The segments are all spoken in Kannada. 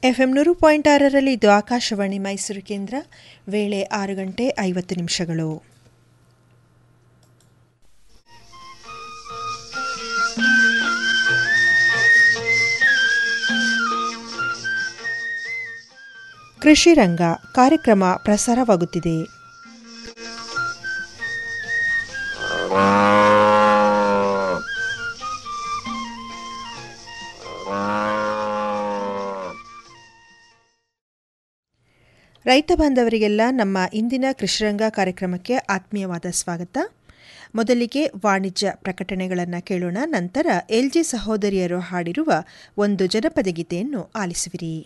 ಎಫ್ಎಂ ನೂರು ಪಾಯಿಂಟ್ ಆರರಲ್ಲಿ ಇದು ಆಕಾಶವಾಣಿ ಮೈಸೂರು ಕೇಂದ್ರ ವೇಳೆ ಆರು ಗಂಟೆ ಐವತ್ತು ನಿಮಿಷಗಳು ಕೃಷಿ ರಂಗ ಕಾರ್ಯಕ್ರಮ ಪ್ರಸಾರವಾಗುತ್ತಿದೆ ರೈತ ಬಾಂಧವರಿಗೆಲ್ಲ ನಮ್ಮ ಇಂದಿನ ಕೃಷಿರಂಗ ಕಾರ್ಯಕ್ರಮಕ್ಕೆ ಆತ್ಮೀಯವಾದ ಸ್ವಾಗತ ಮೊದಲಿಗೆ ವಾಣಿಜ್ಯ ಪ್ರಕಟಣೆಗಳನ್ನು ಕೇಳೋಣ ನಂತರ ಎಲ್ಜಿ ಸಹೋದರಿಯರು ಹಾಡಿರುವ ಒಂದು ಜನಪದ ಗೀತೆಯನ್ನು ಆಲಿಸುವಿರಿ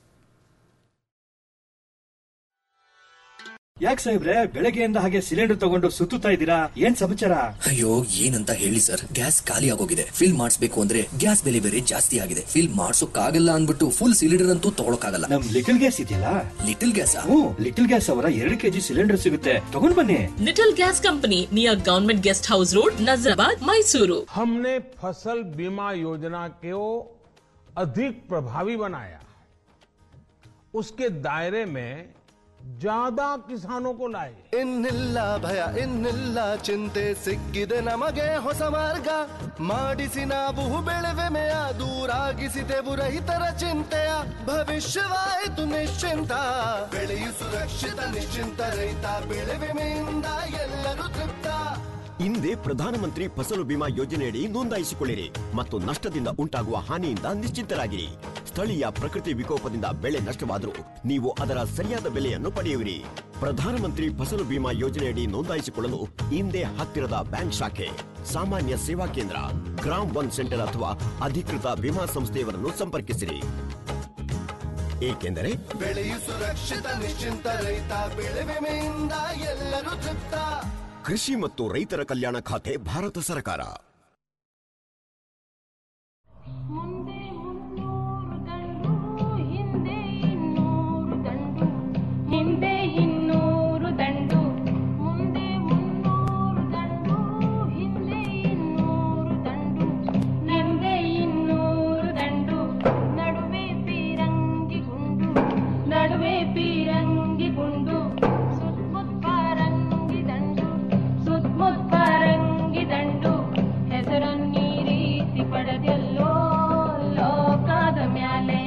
ಯಾಕೆ ಸಾಹೇಬ್ರೆ ಬೆಳಗ್ಗೆಯಿಂದ ಹಾಗೆ ಸಿಲಿಂಡರ್ ತಗೊಂಡು ಸುತ್ತುತ್ತಾ ಇದ್ದೀರಾ ಏನ್ ಸಮಾಚಾರ ಅಯ್ಯೋ ಏನಂತ ಹೇಳಿ ಸರ್ ಗ್ಯಾಸ್ ಖಾಲಿ ಆಗೋಗಿದೆ ಫಿಲ್ ಮಾಡಿಸ್ಬೇಕು ಅಂದ್ರೆ ಗ್ಯಾಸ್ ಬೆಲೆ ಬೇರೆ ಜಾಸ್ತಿ ಆಗಿದೆ ಫಿಲ್ ಮಾಡ್ಸೋಕ್ಕಾಗಲ್ಲ ಅನ್ಬಿಟ್ಟು ಫುಲ್ ಸಿಲಿಂಡರ್ ಅಂತೂ ತಗೊಳಕಾಗಲ್ಲ ನಮ್ ಲಿಟಲ್ ಗ್ಯಾಸ್ ಇದೆಯಲ್ಲ ಲಿಟಲ್ ಗ್ಯಾಸ್ ಹ್ಮ್ ಲಿಟಲ್ ಗ್ಯಾಸ್ ಅವರ ಎರಡು ಕೆಜಿ ಸಿಲಿಂಡರ್ ಸಿಗುತ್ತೆ ತಗೊಂಡ್ ಬನ್ನಿ Little Gas company near government guest house road Nazarabad Mysuru हमने फसल बीमा योजना को अधिक प्रभावी बनाया उसके दायरे में ज्यादा किसानों को लाए ಇನ್ನಿಲ್ಲ ಭಯ ಇನ್ನಿಲ್ಲ ಚಿಂತೆ ಸಿಕ್ಕಿದೆ ನಮಗೆ ಹೊಸ ಮಾರ್ಗ ಮಾಡಿಸಿ ನಾವು ಬೆಳೆವೆಮೆಯ ದೂರಾಗಿಸಿದೆವು ರೈತರ ಚಿಂತೆಯ ಭವಿಷ್ಯವಾಯಿತು ನಿಶ್ಚಿಂತ ಬೆಳೆಯು ಸುರಕ್ಷಿತ ನಿಶ್ಚಿಂತ ರೈತ ಬೆಳೆ ವಿಮೆಯಿಂದ ಎಲ್ಲರೂ ತೃಪ್ತ ಹಿಂದೆ ಪ್ರಧಾನಮಂತ್ರಿ ಫಸಲು ಬಿಮಾ ಯೋಜನೆಯಡಿ ನೋಂದಾಯಿಸಿಕೊಳ್ಳಿರಿ ಮತ್ತು ನಷ್ಟದಿಂದ ಉಂಟಾಗುವ ಹಾನಿಯಿಂದ ನಿಶ್ಚಿಂತರಾಗಿರಿ ಸ್ಥಳೀಯ ಪ್ರಕೃತಿ ವಿಕೋಪದಿಂದ ಬೆಳೆ ನಷ್ಟವಾದರೂ ನೀವು ಅದರ ಸರಿಯಾದ ಬೆಲೆಯನ್ನು ಪಡೆಯುವಿರಿ ಪ್ರಧಾನಮಂತ್ರಿ ಫಸಲು ಬಿಮಾ ಯೋಜನೆಯಡಿ ನೋಂದಾಯಿಸಿಕೊಳ್ಳಲು ಹಿಂದೆ ಹತ್ತಿರದ ಬ್ಯಾಂಕ್ ಶಾಖೆ ಸಾಮಾನ್ಯ ಸೇವಾ ಕೇಂದ್ರ ಗ್ರಾಮ್ ಒನ್ ಸೆಂಟರ್ ಅಥವಾ ಅಧಿಕೃತ ವಿಮಾ ಸಂಸ್ಥೆಯವರನ್ನು ಸಂಪರ್ಕಿಸಿರಿ ಏಕೆಂದರೆ ಬೆಳೆಯು ಸುರಕ್ಷಿತ ನಿಶ್ಚಿಂತ ರೈತ ಬೆಳೆ ವಿಮೆಯಿಂದ ಎಲ್ಲರೂ ತೃಪ್ತ ಕೃಷಿ ಮತ್ತು ರೈತರ ಕಲ್ಯಾಣ ಖಾತೆ ಭಾರತ ಸರ್ಕಾರ ಮುಂದೆ ಮುನ್ನೂರು ದಂಡು ಹಿಂದೆ ಇನ್ನೂರು ದಂಡು ಹಿಂದೆ ಇನ್ನೂರು ದಂಡು ಮುಂದೆ ಮುನ್ನೂರು ದಂಡು ಹಿಂದೆ ಇನ್ನೂರು ದಂಡು ಹಿಂದೆ ಇನ್ನೂರು ದಂಡು ನಡುವೆ ಪೀರಂಗಿ ಗುಂಡು ನಡುವೆ ಪೀರಂಗಿ ಗುಂಡು ಸುತ್ತಮುತ್ತ ಪಾರಂಗಿ ದಂಡು ಸುತ್ತಮುತ್ತ ಪಾರಂಗಿ ದಂಡು ಹೆಸರನ್ನೀ ರೀತಿ ಪಡೆದೆಲ್ಲೋ ಲೋಕದ ಮ್ಯಾಲೆ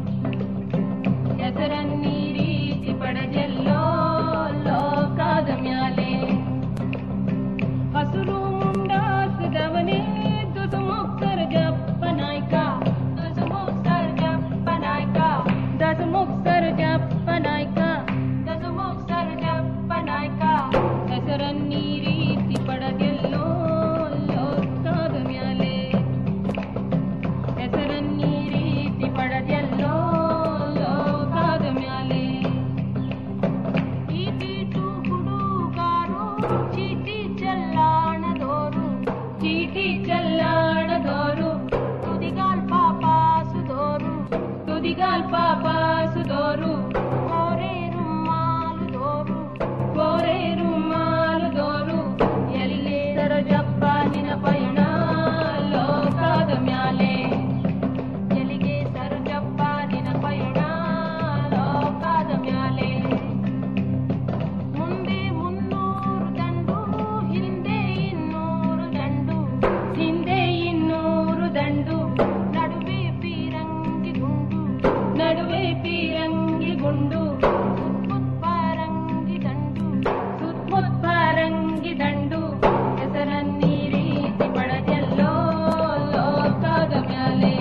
ಹೆಸರನ್ನೀ ರೀತಿ ಪಡೆದೆಲ್ಲೋ ಲೋಕದ ಮ್ಯಾಲೆ ಹಸುರು ಮುಂಡಾಸದವನೇ ದುಸುಮುಕ್ತರ ಜಪ್ಪ ನಾಯ್ಕ ದುಸುಮುಕ್ತರ ಜಪ್ಪ ನಾಯ್ಕ ದಸುಮುಕ್ತರ ಜಪ್ಪ ನಾಯ್ಕ ದಸುಮುಕ್ತರ ಜಪ್ಪ ನಾಯ್ಕ ಹೆಸರನ್ನೀ ರೀತಿ ಪಡೆದೆಲ್ಲೋ ಲೋಕದ ಮ್ಯಾಲೆ ಹೆಸರನ್ನೀ ರೀತಿ ಪಡೆದೆಲ್ಲೋ ಲೋಕದ ಮ್ಯಾಲೆ ಈ ತೀಟು ಹುಡುಗಾರು ಚೀಟಿ ಚಲ್ಲಾಣದೋರು ಚೀಟಿ ಚಲ್ಲಾಣದೋರು ತುದಿಗಾಲ್ ಪಾಪಾಸುದೋರು ತುದಿಗಾಲ್ ಪಾಪಾಸುದೋರು ಕೋರೆ ರುಮಾಲುದೋರು ಕೋರೆ ರುಮಾಲುದೋರು ಎಲ್ಲೇ ಸರಜಪ್ಪ ನಿನ ಪಯಣ ಲೋಕದ ಮ್ಯಾಲೆ ಎಲ್ಲಿಗೆ ಸರಜಪ್ಪ ನಿನ ಪಯಣ ಲೋಕದ ಮ್ಯಾಲೆ ಮುಂದೆ ಮುನ್ನೂರು ದಂಡು ಹಿಂದೆ ಇನ್ನೂರು ದಂಡು ಹಿಂದೆ ಇನ್ನೂರು ದಂಡು ನಡುವೆ ಪೀರಂಗಿ ಗುಂಡು ನಡುವೆ ಪೀರಂಗಿ ಗುಂಡು ಸುತ್ತಮುತ್ತ ಪಾರಂಗಿ ದಂಡು ಸುತ್ತಮುತ್ತ ಪಾರಂಗಿ ದಂಡು ಹೆಸರನ್ನೀ ರೀತಿ ಪಡೆದೆಲ್ಲೋ ಲೋಕದ ಮ್ಯಾಲೆ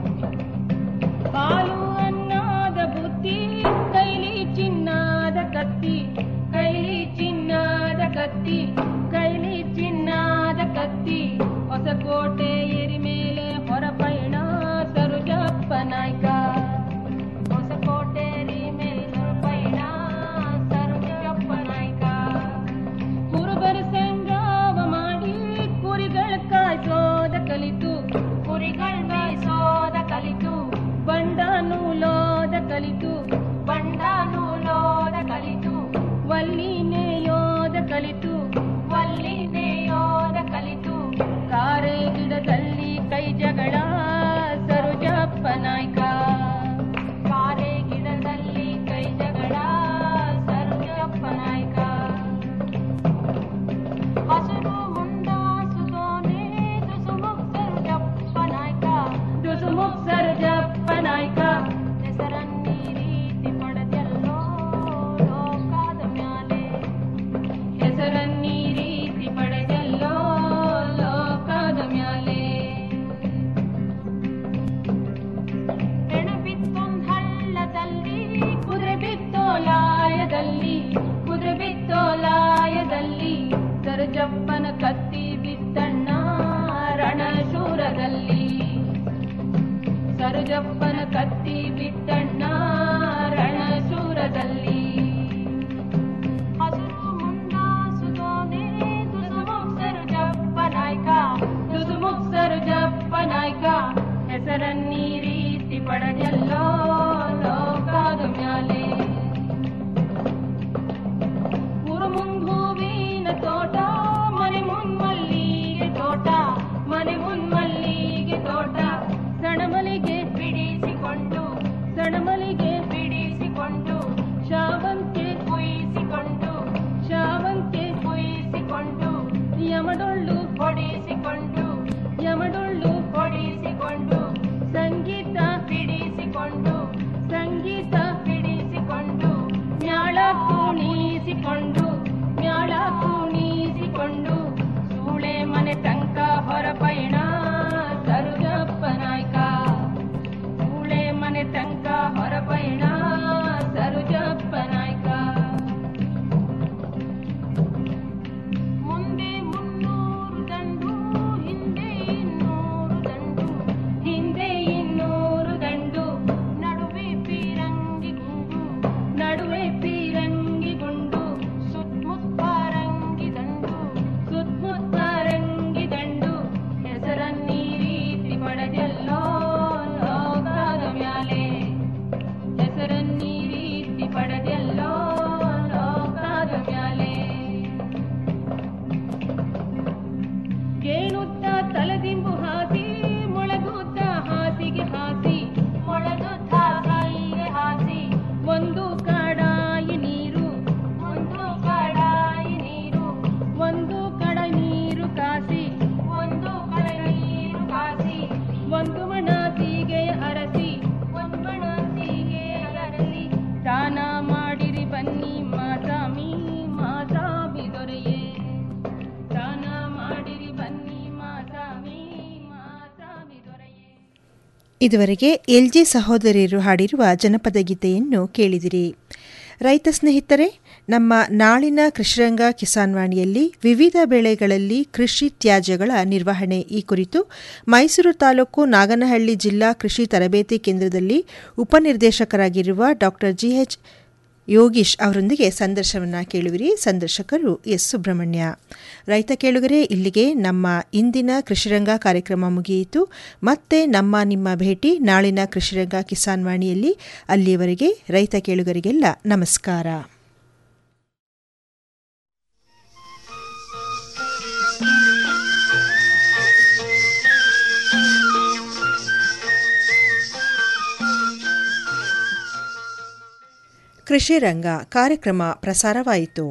ಹಾಲು ಅನ್ನದ ಬುದ್ಧಿ ಕೈಲಿ ಚಿನ್ನದ ಕತ್ತಿ ಕೈಲಿ ಚಿನ್ನದ ಕತ್ತಿ ಕೈಲಿ ಚಿನ್ನದ ಕತ್ತಿ ಹೊಸಕೋಟೆ ಎರಿ ಮೇಲೆ ಹೊರಪಯಣ ಸರುಜಪ್ಪ ನಾಯ್ಕ ಹೊಸಕೋಟೆ ಎರಿ ಮೇಲೆ ಹೊರಪಯಣ ಸರುಜಪ್ಪ ನಾಯ್ಕ ಕುರುಬರ ಸಂಗ್ರಾಮ ಮಾಡಿ ಕುರಿಗಳ ಕಾಯ್ಸೋದ ಕಲಿತು ಕುರಿಗಳ ಕಾಯ್ಸೋದ ಕಲಿತು ಬಂಡ ನೂಲೋದ ಕಲಿತು ಬಂಡ ನೂಲೋದ ಕಲಿತು ವಲ್ಲಿ ನೇಯೋದ ಕಲಿತು ವಲ್ಲಿ ನೇಯೋದ ಕಲಿತು ಕಾರೆ ಗಿಡದಲ್ಲಿ ಕೈ ಜಗಳ ಸರುಜಪ್ಪ ನಾಯ್ಕ ಕಾರೆ ಸರಜಪ್ಪನ ಕತ್ತಿ ಬಿತ್ತಣ್ಣ ರಣಶೂರದಲ್ಲಿ ಸರಜಪ್ಪನ ಕತ್ತಿ ಬಿತ್ತಣ್ಣ ರಣಶೂರದಲ್ಲಿ ಹಸುರು ಮುಂಡಾಸುಗೋನೆ ತುಸುಮುಕ್ ಸರುಜಪ್ಪ ನಾಯ್ಕ ತುಸುಮುಕ್ ಸರುಜಪ್ಪ ನಾಯ್ಕ ಹೆಸರನ್ನೀ ರೀತಿ ಪಡೆದೆಲ್ಲೋ ಲೋಕದ ಮ್ಯಾಲೆ ಉರುಮುಂಗೂವಿನ ತೋಟ ಮನೆ ಮುನ್ಮಲ್ಲಿಗೆ ತೋಟ ಮನೆ ಮುನ್ಮಲ್ಲಿಗೆ ತೋಟ ಸಣಮಲಿಗೆ ಬಿಡಿಸಿಕೊಂಡು ಸಣಮಲಿಗೆ ಬಿಡಿಸಿಕೊಂಡು ಶಾವಂತೆ ಕುಯಿಸಿಕೊಂಡು ಶಾವಂತೆ ಕುಯಿಸಿಕೊಂಡು ಯಮಡೊಳ್ಳು ಹೊಡಿಸಿಕೊಂಡು ಯಮಡೊಳ್ಳು ಹೊಡಿಸಿಕೊಂಡು ಸಂಗೀತ ಬಿಡಿಸಿಕೊಂಡು ಸಂಗೀತ ಬಿಡಿಸಿಕೊಂಡು ಮ್ಯಾಳ ಕುಣಿಸಿಕೊಂಡು ಮ್ಯಾಳ ಕುಣಿಸಿಕೊಂಡು ಸೂಳೆ ಮನೆ ತನಕ ಹೊರಪಯಣ ಸರುಜಪ್ಪ ನಾಯ್ಕ ಸೂಳೆ ಮನೆ ತನಕ ಹೊರಪಯಣ ಸರುಜಪ್ಪ ನಾಯ್ಕ ಮುಂದೆ ಮುನ್ನೂರು ದಂಡು ಹಿಂದೆ ಇನ್ನೂರು ದಂಡು ಹಿಂದೆ ಇನ್ನೂರು ದಂಡು ನಡುವೆ ಪೀರಂಗಿ ಗುಂಡು ನಡುವೆ ಪೀರಂಗಿ ಗುಂಡು ಸುತ್ತಮುತ್ತ ರಂಗಿ ದಂಡು ಸುತ್ತಮುತ್ತ ರಂಗಿ ದಂಡು ಹೆಸರನ್ನೀ ರೀತಿ ಪಡೆದೆಲ್ಲೋ ಲೋಕದ ಮ್ಯಾಲೆ ಹೆಸರನ್ನೀ ರೀತಿ ಪಡೆದೆಲ್ಲೋ ಲೋಕದ ಮ್ಯಾಲೆ ಗೇಣುತ್ತ ತಲೆದಿಂಬು ಹಾಸಿ ಮೊಳಗುತ್ತ ಹಾಸಿಗೆ ಹಾಸಿ ಮೊಳಗುತ್ತ ಹಾಸಿಗೆ ಹಾಸಿ ಒಂದು ಕಡಾಯಿ ನೀರು ಒಂದು ಕಡಾಯಿ ನೀರು ಒಂದು ಕಡ ನೀರು ಕಾಸಿ ಒಂದು ಕಡ ನೀರು ಕಾಸಿ ಒಂದು ಮಣಾಸಿಗೆ ಅರಸಿ ಒಂದು ಮಣಾಸಿಗೆ ಅರಸಿ ದಾನ ಮಾಡಿರಿ ಬನ್ನಿ ಮಾತಾಮಿ ಮಾತಾಮಿ ದೊರೆಯೇ ದಾನ ಮಾಡಿರಿ ಬನ್ನಿ ಮಾತಾಮಿ ಮಾತಾಮಿ ದೊರೆಯೇ ಇದುವರೆಗೆ ಎಲ್ಜಿ ಸಹೋದರಿಯರು ಹಾಡಿರುವ ಜನಪದ ಗೀತೆಯನ್ನು ಕೇಳಿದಿರಿ ರೈತ ಸ್ನೇಹಿತರೆ ನಮ್ಮ ನಾಳಿನ ಕೃಷಿರಂಗ ಕಿಸಾನ್ವಾಣಿಯಲ್ಲಿ ವಿವಿಧ ಬೆಳೆಗಳಲ್ಲಿ ಕೃಷಿ ತ್ಯಾಜ್ಯಗಳ ನಿರ್ವಹಣೆ ಈ ಕುರಿತು ಮೈಸೂರು ತಾಲೂಕು ನಾಗನಹಳ್ಳಿ ಜಿಲ್ಲಾ ಕೃಷಿ ತರಬೇತಿ ಕೇಂದ್ರದಲ್ಲಿ ಉಪನಿರ್ದೇಶಕರಾಗಿರುವ ಡಾಕ್ಟರ್ ಜಿಎಚ್ ಯೋಗೀಶ್ ಅವರೊಂದಿಗೆ ಸಂದರ್ಶನವನ್ನು ಕೇಳುವಿರಿ ಸಂದರ್ಶಕರು ಎಸ್ ಸುಬ್ರಹ್ಮಣ್ಯ ರೈತ ಕೇಳುಗರೆ ಇಲ್ಲಿಗೆ ನಮ್ಮ ಇಂದಿನ ಕೃಷಿರಂಗ ಕಾರ್ಯಕ್ರಮ ಮುಗಿಯಿತು ಮತ್ತೆ ನಮ್ಮ ನಿಮ್ಮ ಭೇಟಿ ನಾಳಿನ ಕೃಷಿರಂಗ ಕಿಸಾನ್ ವಾಣಿಯಲ್ಲಿ ಅಲ್ಲಿಯವರೆಗೆ ರೈತ ಕೇಳುಗರಿಗೆಲ್ಲ ನಮಸ್ಕಾರ ಕೃಷಿ ರಂಗ ಕಾರ್ಯಕ್ರಮ ಪ್ರಸಾರವಾಯಿತು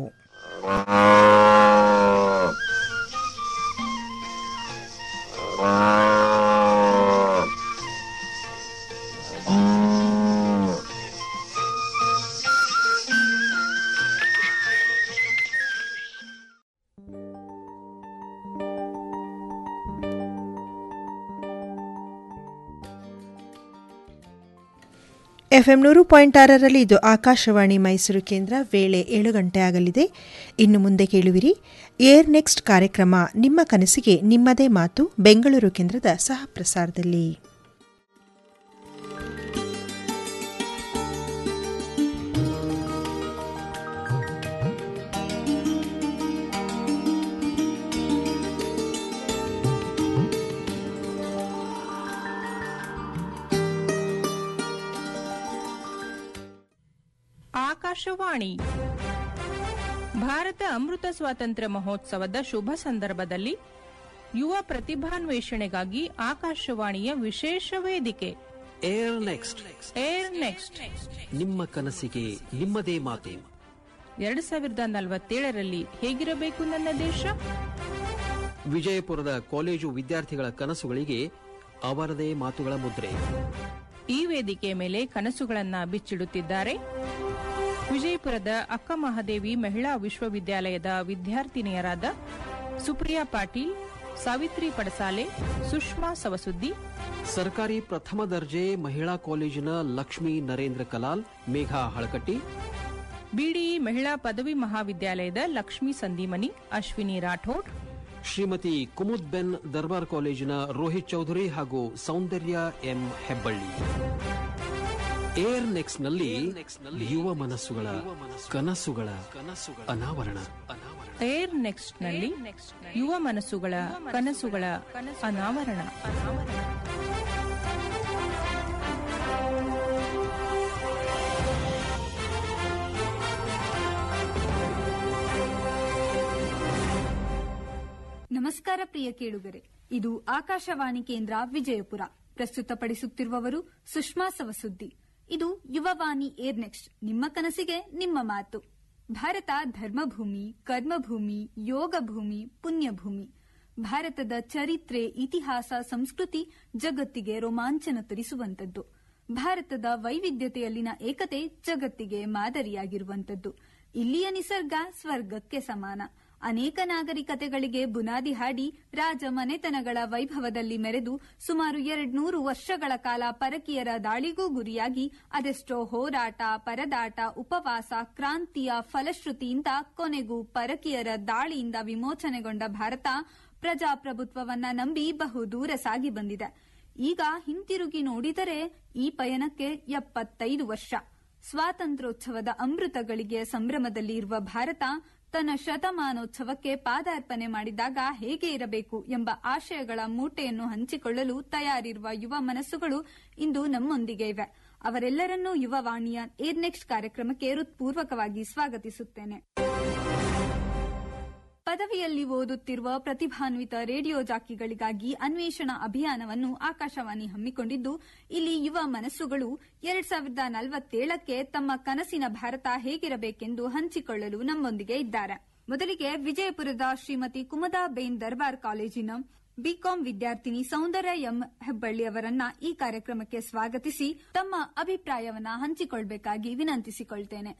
ಎಫ್ಎಂ ನೂರು ಪಾಯಿಂಟ್ ಆರರಲ್ಲಿ ಇದು ಆಕಾಶವಾಣಿ ಮೈಸೂರು ಕೇಂದ್ರ ವೇಳೆ ಏಳು ಗಂಟೆ ಆಗಲಿದೆ ಇನ್ನು ಮುಂದೆ ಕೇಳುವಿರಿ ಏರ್ ನೆಕ್ಸ್ಟ್ ಕಾರ್ಯಕ್ರಮ ನಿಮ್ಮ ಕನಸಿಗೆ ನಿಮ್ಮದೇ ಮಾತು ಬೆಂಗಳೂರು ಕೇಂದ್ರದ ಸಹ ಪ್ರಸಾರದಲ್ಲಿ ಆಕಾಶವಾಣಿ ಭಾರತ ಅಮೃತ ಸ್ವಾತಂತ್ರ್ಯ ಮಹೋತ್ಸವದ ಶುಭ ಸಂದರ್ಭದಲ್ಲಿ ಯುವ ಪ್ರತಿಭಾನ್ವೇಷಣೆಗಾಗಿ ಆಕಾಶವಾಣಿಯ ವಿಶೇಷ ವೇದಿಕೆ ಏರ್ ನೆಕ್ಸ್ಟ್ ಏರ್ ನೆಕ್ಸ್ಟ್ ನಿಮ್ಮ ಕನಸಿಗೆ ನಿಮ್ಮದೇ ಮಾತು ಎರಡ್ ಸಾವಿರದ ನಲವತ್ತೇಳರಲ್ಲಿ ಹೇಗಿರಬೇಕು ನನ್ನ ದೇಶ ವಿಜಯಪುರದ ಕಾಲೇಜು ವಿದ್ಯಾರ್ಥಿಗಳ ಕನಸುಗಳಿಗೆ ಅವರದೇ ಮಾತುಗಳ ಮುದ್ರೆ ಈ ವೇದಿಕೆ ಮೇಲೆ ಕನಸುಗಳನ್ನ ಬಿಚ್ಚಿಡುತ್ತಿದ್ದಾರೆ ವಿಜಯಪುರದ ಅಕ್ಕ ಮಹಾದೇವಿ ಮಹಿಳಾ ವಿಶ್ವವಿದ್ಯಾಲಯದ ವಿದ್ಯಾರ್ಥಿನಿಯರಾದ ಸುಪ್ರಿಯಾ ಪಾಟೀಲ್ ಸಾವಿತ್ರಿ ಪಡಸಾಲೆ ಸುಷ್ಮಾ ಸವಸುದ್ದಿ ಸರ್ಕಾರಿ ಪ್ರಥಮ ದರ್ಜೆ ಮಹಿಳಾ ಕಾಲೇಜಿನ ಲಕ್ಷ್ಮೀ ನರೇಂದ್ರ ಕಲಾಲ್ ಮೇಘಾ ಹಳಕಟ್ಟಿ ಬಿಡಿಇ ಮಹಿಳಾ ಪದವಿ ಮಹಾವಿದ್ಯಾಲಯದ ಲಕ್ಷ್ಮೀ ಸಂದೀಮನಿ ಅಶ್ವಿನಿ ರಾಠೋಡ್ ಶ್ರೀಮತಿ ಕುಮುದ್ ಬೆನ್ ದರ್ಬಾರ್ ಕಾಲೇಜಿನ ರೋಹಿತ್ ಚೌಧರಿ ಹಾಗೂ Soundarya M Hebballi Air Next ನಲ್ಲಿ ಯುವ ಮನಸ್ಸುಗಳ ಕನಸುಗಳ ಅನಾವರಣ ಏರ್ ನೆಕ್ಸ್ಟ್ ನಲ್ಲಿ ಯುವ ಮನಸ್ಸುಗಳ ಕನಸುಗಳ ಅನಾವರಣ ನಮಸ್ಕಾರ ಪ್ರಿಯ ಕೇಳುಗರೆ ಇದು ಆಕಾಶವಾಣಿ ಕೇಂದ್ರ ವಿಜಯಪುರ ಪ್ರಸ್ತುತಪಡಿಸುತ್ತಿರುವವರು ಸುಷ್ಮಾ ಸವಸುದ್ದಿ ಇದು ಯುವವಾಣಿ ಏರ್ ನೆಕ್ಸ್ಟ್ ನಿಮ್ಮ ಕನಸಿಗೆ ನಿಮ್ಮ ಮಾತು ಭಾರತ ಧರ್ಮಭೂಮಿ ಕರ್ಮಭೂಮಿ ಯೋಗ ಭೂಮಿ ಪುಣ್ಯಭೂಮಿ ಭಾರತದ ಚರಿತ್ರೆ ಇತಿಹಾಸ ಸಂಸ್ಕೃತಿ ಜಗತ್ತಿಗೆ ರೋಮಾಂಚನ ತರಿಸುವಂತದ್ದು ಭಾರತದ ವೈವಿಧ್ಯತೆಯಲ್ಲಿನ ಏಕತೆ ಜಗತ್ತಿಗೆ ಮಾದರಿಯಾಗಿರುವಂತದ್ದು ಇಲ್ಲಿಯ ನಿಸರ್ಗ ಸ್ವರ್ಗಕ್ಕೆ ಸಮಾನ ಅನೇಕ ನಾಗರಿಕತೆಗಳಿಗೆ ಬುನಾದಿ ಹಾಡಿ ರಾಜ ಮನೆತನಗಳ ವೈಭವದಲ್ಲಿ ಮೆರೆದು ಸುಮಾರು ಎರಡ್ನೂರು ವರ್ಷಗಳ ಕಾಲ ಪರಕೀಯರ ದಾಳಿಗೂ ಗುರಿಯಾಗಿ ಅದೆಷ್ಟೋ ಹೋರಾಟ ಪರದಾಟ ಉಪವಾಸ ಕ್ರಾಂತಿಯ ಫಲಶ್ರುತಿಯಿಂದ ಕೊನೆಗೂ ಪರಕೀಯರ ದಾಳಿಯಿಂದ ವಿಮೋಚನೆಗೊಂಡ ಭಾರತ ಪ್ರಜಾಪ್ರಭುತ್ವವನ್ನ ನಂಬಿ ಬಹುದೂರ ಸಾಗಿ ಬಂದಿದೆ ಈಗ ಹಿಂತಿರುಗಿ ನೋಡಿದರೆ ಈ ಪಯಣಕ್ಕೆ ಎಪ್ಪತ್ತೈದು ವರ್ಷ ಸ್ವಾತಂತ್ರ್ಯೋತ್ಸವದ ಅಮೃತಗಳಿಗೆ ಸಂಭ್ರಮದಲ್ಲಿ ಇರುವ ಭಾರತ ತನ್ನ ಶತಮಾನೋತ್ಸವಕ್ಕೆ ಪಾದಾರ್ಪಣೆ ಮಾಡಿದಾಗ ಹೇಗೆ ಇರಬೇಕು ಎಂಬ ಆಶಯಗಳ ಮೂಟೆಯನ್ನು ಹಂಚಿಕೊಳ್ಳಲು ತಯಾರಿರುವ ಯುವ ಮನಸ್ಸುಗಳು ಇಂದು ನಮ್ಮೊಂದಿಗೆ ಇವೆ ಅವರೆಲ್ಲರನ್ನೂ ಯುವವಾಣಿಯ ಏರ್ ನೆಕ್ಸ್ಟ್ ಕಾರ್ಯಕ್ರಮಕ್ಕೆ ಹೃತ್ಪೂರ್ವಕವಾಗಿ ಸ್ವಾಗತಿಸುತ್ತೇನೆ ಪದವಿಯಲ್ಲಿ ಓದುತ್ತಿರುವ ಪ್ರತಿಭಾನ್ವಿತ ರೇಡಿಯೋ ಜಾಕಿಗಳಿಗಾಗಿ ಅನ್ವೇಷಣಾ ಅಭಿಯಾನವನ್ನು ಆಕಾಶವಾಣಿ ಹಮ್ಮಿಕೊಂಡಿದ್ದು ಇಲ್ಲಿ ಯುವ ಮನಸ್ಸುಗಳು ಎರಡ್ ಸಾವಿರದ ನಲವತ್ತೇಳಕ್ಕೆ ತಮ್ಮ ಕನಸಿನ ಭಾರತ ಹೇಗಿರಬೇಕೆಂದು ಹಂಚಿಕೊಳ್ಳಲು ನಮ್ಮೊಂದಿಗೆ ಇದ್ದಾರೆ ಮೊದಲಿಗೆ ವಿಜಯಪುರದ ಶ್ರೀಮತಿ ಕುಮದಾ ಬೇನ್ ದರ್ಬಾರ್ ಕಾಲೇಜಿನ ಬಿಕಾಂ ವಿದ್ಯಾರ್ಥಿನಿ ಸೌಂದರ್ಯ ಎಂ ಹೆಬ್ಬಳ್ಳಿ ಅವರನ್ನ ಈ ಕಾರ್ಯಕ್ರಮಕ್ಕೆ ಸ್ವಾಗತಿಸಿ ತಮ್ಮ ಅಭಿಪ್ರಾಯವನ್ನ ಹಂಚಿಕೊಳ್ಬೇಕಾಗಿ ವಿನಂತಿಸಿಕೊಳ್ತೇನೆ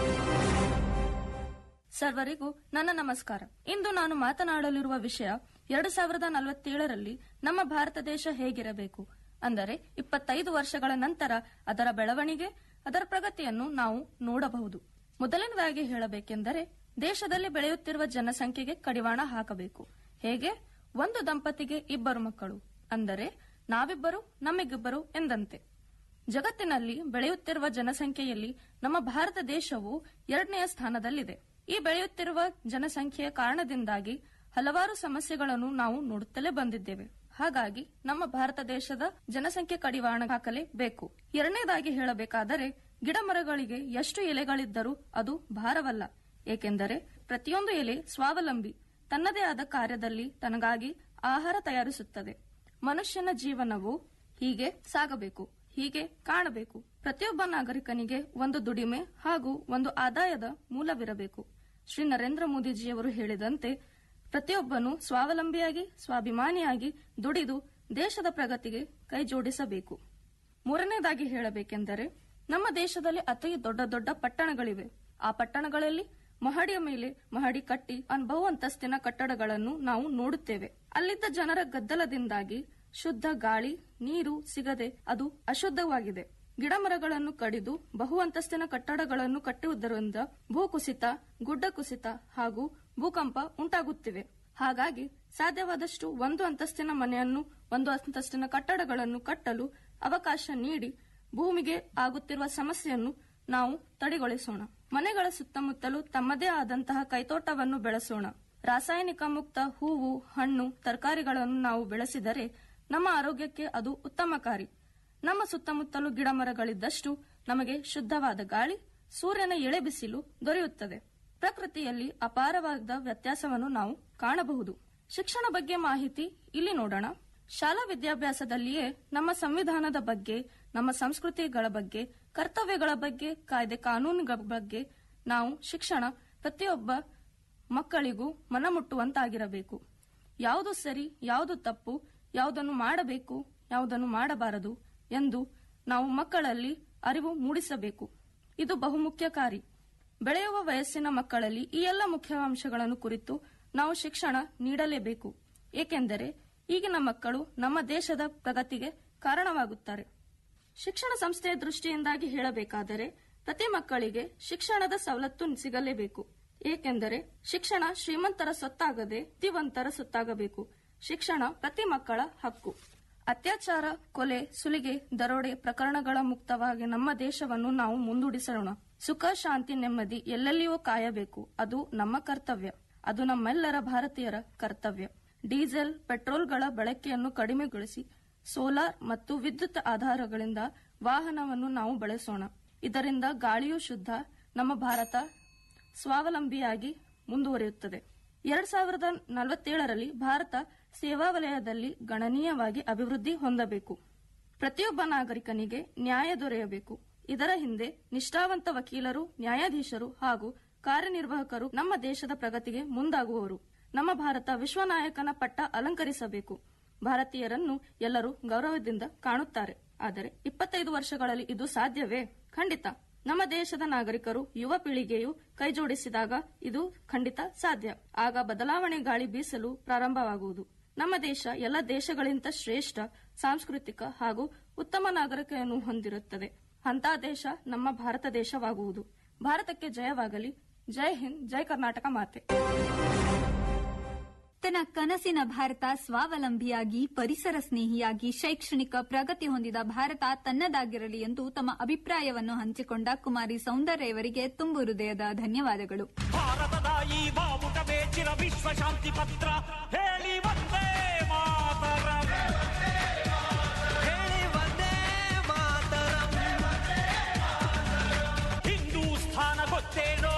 ಸರ್ವರಿಗೂ ನನ್ನ ನಮಸ್ಕಾರ ಇಂದು ನಾನು ಮಾತನಾಡಲಿರುವ ವಿಷಯ ಎರಡು ಸಾವಿರದ ನಲವತ್ತೇಳರಲ್ಲಿ ನಮ್ಮ ಭಾರತ ದೇಶ ಹೇಗಿರಬೇಕು ಅಂದರೆ ಇಪ್ಪತ್ತೈದು ವರ್ಷಗಳ ನಂತರ ಅದರ ಬೆಳವಣಿಗೆ ಅದರ ಪ್ರಗತಿಯನ್ನು ನಾವು ನೋಡಬಹುದು ಮೊದಲನೇದಾಗಿ ಹೇಳಬೇಕೆಂದರೆ ದೇಶದಲ್ಲಿ ಬೆಳೆಯುತ್ತಿರುವ ಜನಸಂಖ್ಯೆಗೆ ಕಡಿವಾಣ ಹಾಕಬೇಕು ಹೇಗೆ ಒಂದು ದಂಪತಿಗೆ ಇಬ್ಬರು ಮಕ್ಕಳು ಅಂದರೆ ನಾವಿಬ್ಬರು ನಮಗಿಬ್ಬರು ಎಂದಂತೆ ಜಗತ್ತಿನಲ್ಲಿ ಬೆಳೆಯುತ್ತಿರುವ ಜನಸಂಖ್ಯೆಯಲ್ಲಿ ನಮ್ಮ ಭಾರತ ದೇಶವು ಎರಡನೆಯ ಸ್ಥಾನದಲ್ಲಿದೆ ಈ ಬೆಳೆಯುತ್ತಿರುವ ಜನಸಂಖ್ಯೆಯ ಕಾರಣದಿಂದಾಗಿ ಹಲವಾರು ಸಮಸ್ಯೆಗಳನ್ನು ನಾವು ನೋಡುತ್ತಲೇ ಬಂದಿದ್ದೇವೆ ಹಾಗಾಗಿ ನಮ್ಮ ಭಾರತ ದೇಶದ ಜನಸಂಖ್ಯೆ ಕಡಿವಾಣ ಹಾಕಲೇಬೇಕು ಎರಡನೇದಾಗಿ ಹೇಳಬೇಕಾದರೆ ಗಿಡ ಮರಗಳಿಗೆ ಎಷ್ಟು ಎಲೆಗಳಿದ್ದರೂ ಅದು ಭಾರವಲ್ಲ ಏಕೆಂದರೆ ಪ್ರತಿಯೊಂದು ಎಲೆ ಸ್ವಾವಲಂಬಿ ತನ್ನದೇ ಆದ ಕಾರ್ಯದಲ್ಲಿ ತನಗಾಗಿ ಆಹಾರ ತಯಾರಿಸುತ್ತದೆ ಮನುಷ್ಯನ ಜೀವನವು ಹೀಗೆ ಸಾಗಬೇಕು ಹೀಗೆ ಕಾಣಬೇಕು ಪ್ರತಿಯೊಬ್ಬ ನಾಗರಿಕನಿಗೆ ಒಂದು ದುಡಿಮೆ ಹಾಗೂ ಒಂದು ಆದಾಯದ ಮೂಲವಿರಬೇಕು ಶ್ರೀ ನರೇಂದ್ರ ಮೋದಿಜಿಯವರು ಹೇಳಿದಂತೆ ಪ್ರತಿಯೊಬ್ಬನು ಸ್ವಾವಲಂಬಿಯಾಗಿ ಸ್ವಾಭಿಮಾನಿಯಾಗಿ ದುಡಿದು ದೇಶದ ಪ್ರಗತಿಗೆ ಕೈ ಜೋಡಿಸಬೇಕು ಮೂರನೇದಾಗಿ ಹೇಳಬೇಕೆಂದರೆ ನಮ್ಮ ದೇಶದಲ್ಲಿ ಅತಿ ದೊಡ್ಡ ದೊಡ್ಡ ಪಟ್ಟಣಗಳಿವೆ ಆ ಪಟ್ಟಣಗಳಲ್ಲಿ ಮಹಡಿಯ ಮೇಲೆ ಮಹಡಿ ಕಟ್ಟಿ ಅನ್ ಬಹು ಅಂತಸ್ತಿನ ಕಟ್ಟಡಗಳನ್ನು ನಾವು ನೋಡುತ್ತೇವೆ ಅಲ್ಲಿದ್ದ ಜನರ ಗದ್ದಲದಿಂದಾಗಿ ಶುದ್ಧ ಗಾಳಿ ನೀರು ಸಿಗದೆ ಅದು ಅಶುದ್ಧವಾಗಿದೆ ಗಿಡ ಮರಗಳನ್ನು ಕಡಿದು ಬಹು ಅಂತಸ್ತಿನ ಕಟ್ಟಡಗಳನ್ನು ಕಟ್ಟುವುದರಿಂದ ಭೂಕುಸಿತ ಗುಡ್ಡ ಕುಸಿತ ಹಾಗೂ ಭೂಕಂಪ ಉಂಟಾಗುತ್ತಿವೆ ಹಾಗಾಗಿ ಸಾಧ್ಯವಾದಷ್ಟು ಒಂದು ಅಂತಸ್ತಿನ ಮನೆಯನ್ನು ಒಂದು ಅಂತಸ್ತಿನ ಕಟ್ಟಡಗಳನ್ನು ಕಟ್ಟಲು ಅವಕಾಶ ನೀಡಿ ಭೂಮಿಗೆ ಆಗುತ್ತಿರುವ ಸಮಸ್ಯೆಯನ್ನು ನಾವು ತಡೆಗೊಳಿಸೋಣ ಮನೆಗಳ ಸುತ್ತಮುತ್ತಲು ತಮ್ಮದೇ ಆದಂತಹ ಕೈತೋಟವನ್ನು ಬೆಳೆಸೋಣ ರಾಸಾಯನಿಕ ಮುಕ್ತ ಹೂವು ಹಣ್ಣು ತರಕಾರಿಗಳನ್ನು ನಾವು ಬೆಳೆಸಿದರೆ ನಮ್ಮ ಆರೋಗ್ಯಕ್ಕೆ ಅದು ಉತ್ತಮಕಾರಿ ನಮ್ಮ ಸುತ್ತಮುತ್ತಲು ಗಿಡ ಮರಗಳಿದ್ದಷ್ಟು ನಮಗೆ ಶುದ್ಧವಾದ ಗಾಳಿ ಸೂರ್ಯನ ಎಳೆ ಬಿಸಿಲು ದೊರೆಯುತ್ತದೆ ಪ್ರಕೃತಿಯಲ್ಲಿ ಅಪಾರವಾದ ವ್ಯತ್ಯಾಸವನ್ನು ನಾವು ಕಾಣಬಹುದು ಶಿಕ್ಷಣ ಬಗ್ಗೆ ಮಾಹಿತಿ ಇಲ್ಲಿ ನೋಡೋಣ ಶಾಲಾ ವಿದ್ಯಾಭ್ಯಾಸದಲ್ಲಿಯೇ ನಮ್ಮ ಸಂವಿಧಾನದ ಬಗ್ಗೆ ನಮ್ಮ ಸಂಸ್ಕೃತಿಗಳ ಬಗ್ಗೆ ಕರ್ತವ್ಯಗಳ ಬಗ್ಗೆ ಕಾಯ್ದೆ ಕಾನೂನುಗಳ ಬಗ್ಗೆ ನಾವು ಶಿಕ್ಷಣ ಪ್ರತಿಯೊಬ್ಬ ಮಕ್ಕಳಿಗೂ ಮನಮುಟ್ಟುವಂತಾಗಿರಬೇಕು ಯಾವುದು ಸರಿ ಯಾವುದು ತಪ್ಪು ಯಾವುದನ್ನು ಮಾಡಬೇಕು ಯಾವುದನ್ನು ಮಾಡಬಾರದು ಎಂದು ನಾವು ಮಕ್ಕಳಲ್ಲಿ ಅರಿವು ಮೂಡಿಸಬೇಕು ಇದು ಬಹುಮುಖ್ಯ ಕಾರ್ಯ ಬೆಳೆಯುವ ವಯಸ್ಸಿನ ಮಕ್ಕಳಲ್ಲಿ ಈ ಎಲ್ಲ ಮುಖ್ಯಾಂಶಗಳನ್ನು ಕುರಿತು ನಾವು ಶಿಕ್ಷಣ ನೀಡಲೇಬೇಕು ಏಕೆಂದರೆ ಈಗಿನ ಮಕ್ಕಳು ನಮ್ಮ ದೇಶದ ಪ್ರಗತಿಗೆ ಕಾರಣವಾಗುತ್ತಾರೆ ಶಿಕ್ಷಣ ಸಂಸ್ಥೆಯ ದೃಷ್ಟಿಯಿಂದಾಗಿ ಹೇಳಬೇಕಾದರೆ ಪ್ರತಿ ಮಕ್ಕಳಿಗೆ ಶಿಕ್ಷಣದ ಸವಲತ್ತು ಸಿಗಲೇಬೇಕು ಏಕೆಂದರೆ ಶಿಕ್ಷಣ ಶ್ರೀಮಂತರ ಸೊತ್ತಾಗದೆ ಬುದ್ಧಿವಂತರ ಸೊತ್ತಾಗಬೇಕು ಶಿಕ್ಷಣ ಪ್ರತಿ ಮಕ್ಕಳ ಹಕ್ಕು ಅತ್ಯಾಚಾರ ಕೊಲೆ ಸುಲಿಗೆ ದರೋಡೆ ಪ್ರಕರಣಗಳ ಮುಕ್ತವಾಗಿ ನಮ್ಮ ದೇಶವನ್ನು ನಾವು ಮುಂದೂಡಿಸೋಣ ಸುಖ ಶಾಂತಿ ನೆಮ್ಮದಿ ಎಲ್ಲೆಲ್ಲಿಯೂ ಕಾಯಬೇಕು ಅದು ನಮ್ಮ ಕರ್ತವ್ಯ ಅದು ನಮ್ಮೆಲ್ಲರ ಭಾರತೀಯರ ಕರ್ತವ್ಯ ಡೀಸೆಲ್ ಪೆಟ್ರೋಲ್ಗಳ ಬಳಕೆಯನ್ನು ಕಡಿಮೆಗೊಳಿಸಿ ಸೋಲಾರ್ ಮತ್ತು ವಿದ್ಯುತ್ ಆಧಾರಗಳಿಂದ ವಾಹನವನ್ನು ನಾವು ಬಳಸೋಣ ಇದರಿಂದ ಗಾಳಿಯೂ ಶುದ್ಧ ನಮ್ಮ ಭಾರತ ಸ್ವಾವಲಂಬಿಯಾಗಿ ಮುಂದುವರಿಯುತ್ತದೆ ಎರಡ್ ಸಾವಿರದ ನಲವತ್ತೇಳರಲ್ಲಿ ಭಾರತ ಸೇವಾ ವಲಯದಲ್ಲಿ ಗಣನೀಯವಾಗಿ ಅಭಿವೃದ್ಧಿ ಹೊಂದಬೇಕು ಪ್ರತಿಯೊಬ್ಬ ನಾಗರಿಕನಿಗೆ ನ್ಯಾಯ ದೊರೆಯಬೇಕು ಇದರ ಹಿಂದೆ ನಿಷ್ಠಾವಂತ ವಕೀಲರು ನ್ಯಾಯಾಧೀಶರು ಹಾಗೂ ಕಾರ್ಯನಿರ್ವಾಹಕರು ನಮ್ಮ ದೇಶದ ಪ್ರಗತಿಗೆ ಮುಂದಾಗುವವರು ನಮ್ಮ ಭಾರತ ವಿಶ್ವನಾಯಕನ ಪಟ್ಟ ಅಲಂಕರಿಸಬೇಕು ಭಾರತೀಯರನ್ನು ಎಲ್ಲರೂ ಗೌರವದಿಂದ ಕಾಣುತ್ತಾರೆ ಆದರೆ ಇಪ್ಪತ್ತೈದು ವರ್ಷಗಳಲ್ಲಿ ಇದು ಸಾಧ್ಯವೇ ಖಂಡಿತ ನಮ್ಮ ದೇಶದ ನಾಗರಿಕರು ಯುವ ಪೀಳಿಗೆಯು ಕೈಜೋಡಿಸಿದಾಗ ಇದು ಖಂಡಿತ ಸಾಧ್ಯ ಆಗ ಬದಲಾವಣೆ ಗಾಳಿ ಬೀಸಲು ಪ್ರಾರಂಭವಾಗುವುದು ನಮ್ಮ ದೇಶ ಎಲ್ಲ ದೇಶಗಳಿಂದ ಶ್ರೇಷ್ಠ ಸಾಂಸ್ಕೃತಿಕ ಹಾಗೂ ಉತ್ತಮ ನಾಗರಿಕೆಯನ್ನು ಹೊಂದಿರುತ್ತದೆ ಅಂತ ದೇಶ ನಮ್ಮ ಭಾರತ ದೇಶವಾಗುವುದು ಭಾರತಕ್ಕೆ ಜಯವಾಗಲಿ ಜೈ ಹಿಂದ್ ಜೈ ಕರ್ನಾಟಕ ಮಾತೆ ತನ್ನ ಕನಸಿನ ಭಾರತ ಸ್ವಾವಲಂಬಿಯಾಗಿ ಪರಿಸರ ಸ್ನೇಹಿಯಾಗಿ ಶೈಕ್ಷಣಿಕ ಪ್ರಗತಿ ಹೊಂದಿದ ಭಾರತ ತನ್ನದಾಗಿರಲಿ ಎಂದು ತಮ್ಮ ಅಭಿಪ್ರಾಯವನ್ನು ಹಂಚಿಕೊಂಡ ಕುಮಾರಿ ಸೌಂದರ್ಯ ಇವರಿಗೆ ತುಂಬು ಹೃದಯದ ಧನ್ಯವಾದಗಳು ಭಾರತದ ಈ ಬಾವುಟವೇ ಚಿರ ವಿಶ್ವ ಶಾಂತಿ ಪತ್ರ ಹೇಳಿ ಒಂದೇ ಮಾತರಂ ಹೇಳಿ ಒಂದೇ ಮಾತರಂ ಹಿಂದೂಸ್ಥಾನ ಗೊತ್ತೇನೋ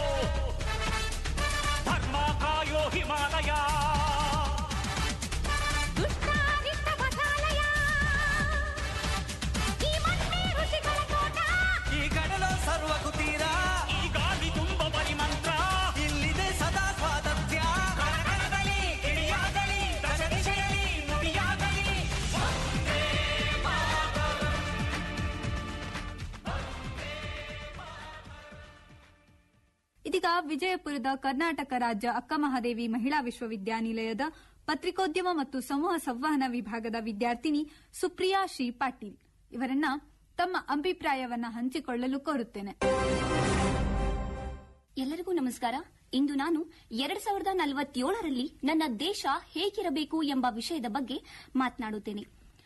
ಧರ್ಮ ಕಾಯೋ ಹಿಮಾಲಯ ಈ ಕಡಲ ಸರ್ವ ಕುತೀರ ಈ ಗಾಳಿ ತುಂಬ ಪರಿಮಂತ್ರ ಇಲ್ಲಿದೆ ಸದಾ ಸ್ವಾತಂತ್ರ್ಯ ಕಣಕಣದಲ್ಲಿ ಕಿಡಿಯಾಗಲಿ ದಶ ದಿಶೆಯಲ್ಲಿ ನುಡಿಯಾಗಲಿ ವಂದೇ ಮಾತರಂ. ಇದೀಗ ವಿಜಯಪುರದ ಕರ್ನಾಟಕ ರಾಜ್ಯ ಅಕ್ಕಮಹಾದೇವಿ ಮಹಿಳಾ ವಿಶ್ವವಿದ್ಯಾನಿಲಯದ ಪತ್ರಿಕೋದ್ಯಮ ಮತ್ತು ಸಮೂಹ ಸಂವಹನ ವಿಭಾಗದ ವಿದ್ಯಾರ್ಥಿನಿ ಸುಪ್ರಿಯಾ ಶ್ರೀ ಪಾಟೀಲ್ ಇವರನ್ನ ತಮ್ಮ ಅಭಿಪ್ರಾಯವನ್ನ ಹಂಚಿಕೊಳ್ಳಲು ಕೋರುತ್ತೇನೆ ಎಲ್ಲರಿಗೂ ನಮಸ್ಕಾರ ಇಂದು ನಾನು ಎರಡ್ ಸಾವಿರದ ನಲವತ್ತೇಳರಲ್ಲಿ ನನ್ನ ದೇಶ ಹೇಗಿರಬೇಕು ಎಂಬ ವಿಷಯದ ಬಗ್ಗೆ ಮಾತನಾಡುತ್ತೇನೆ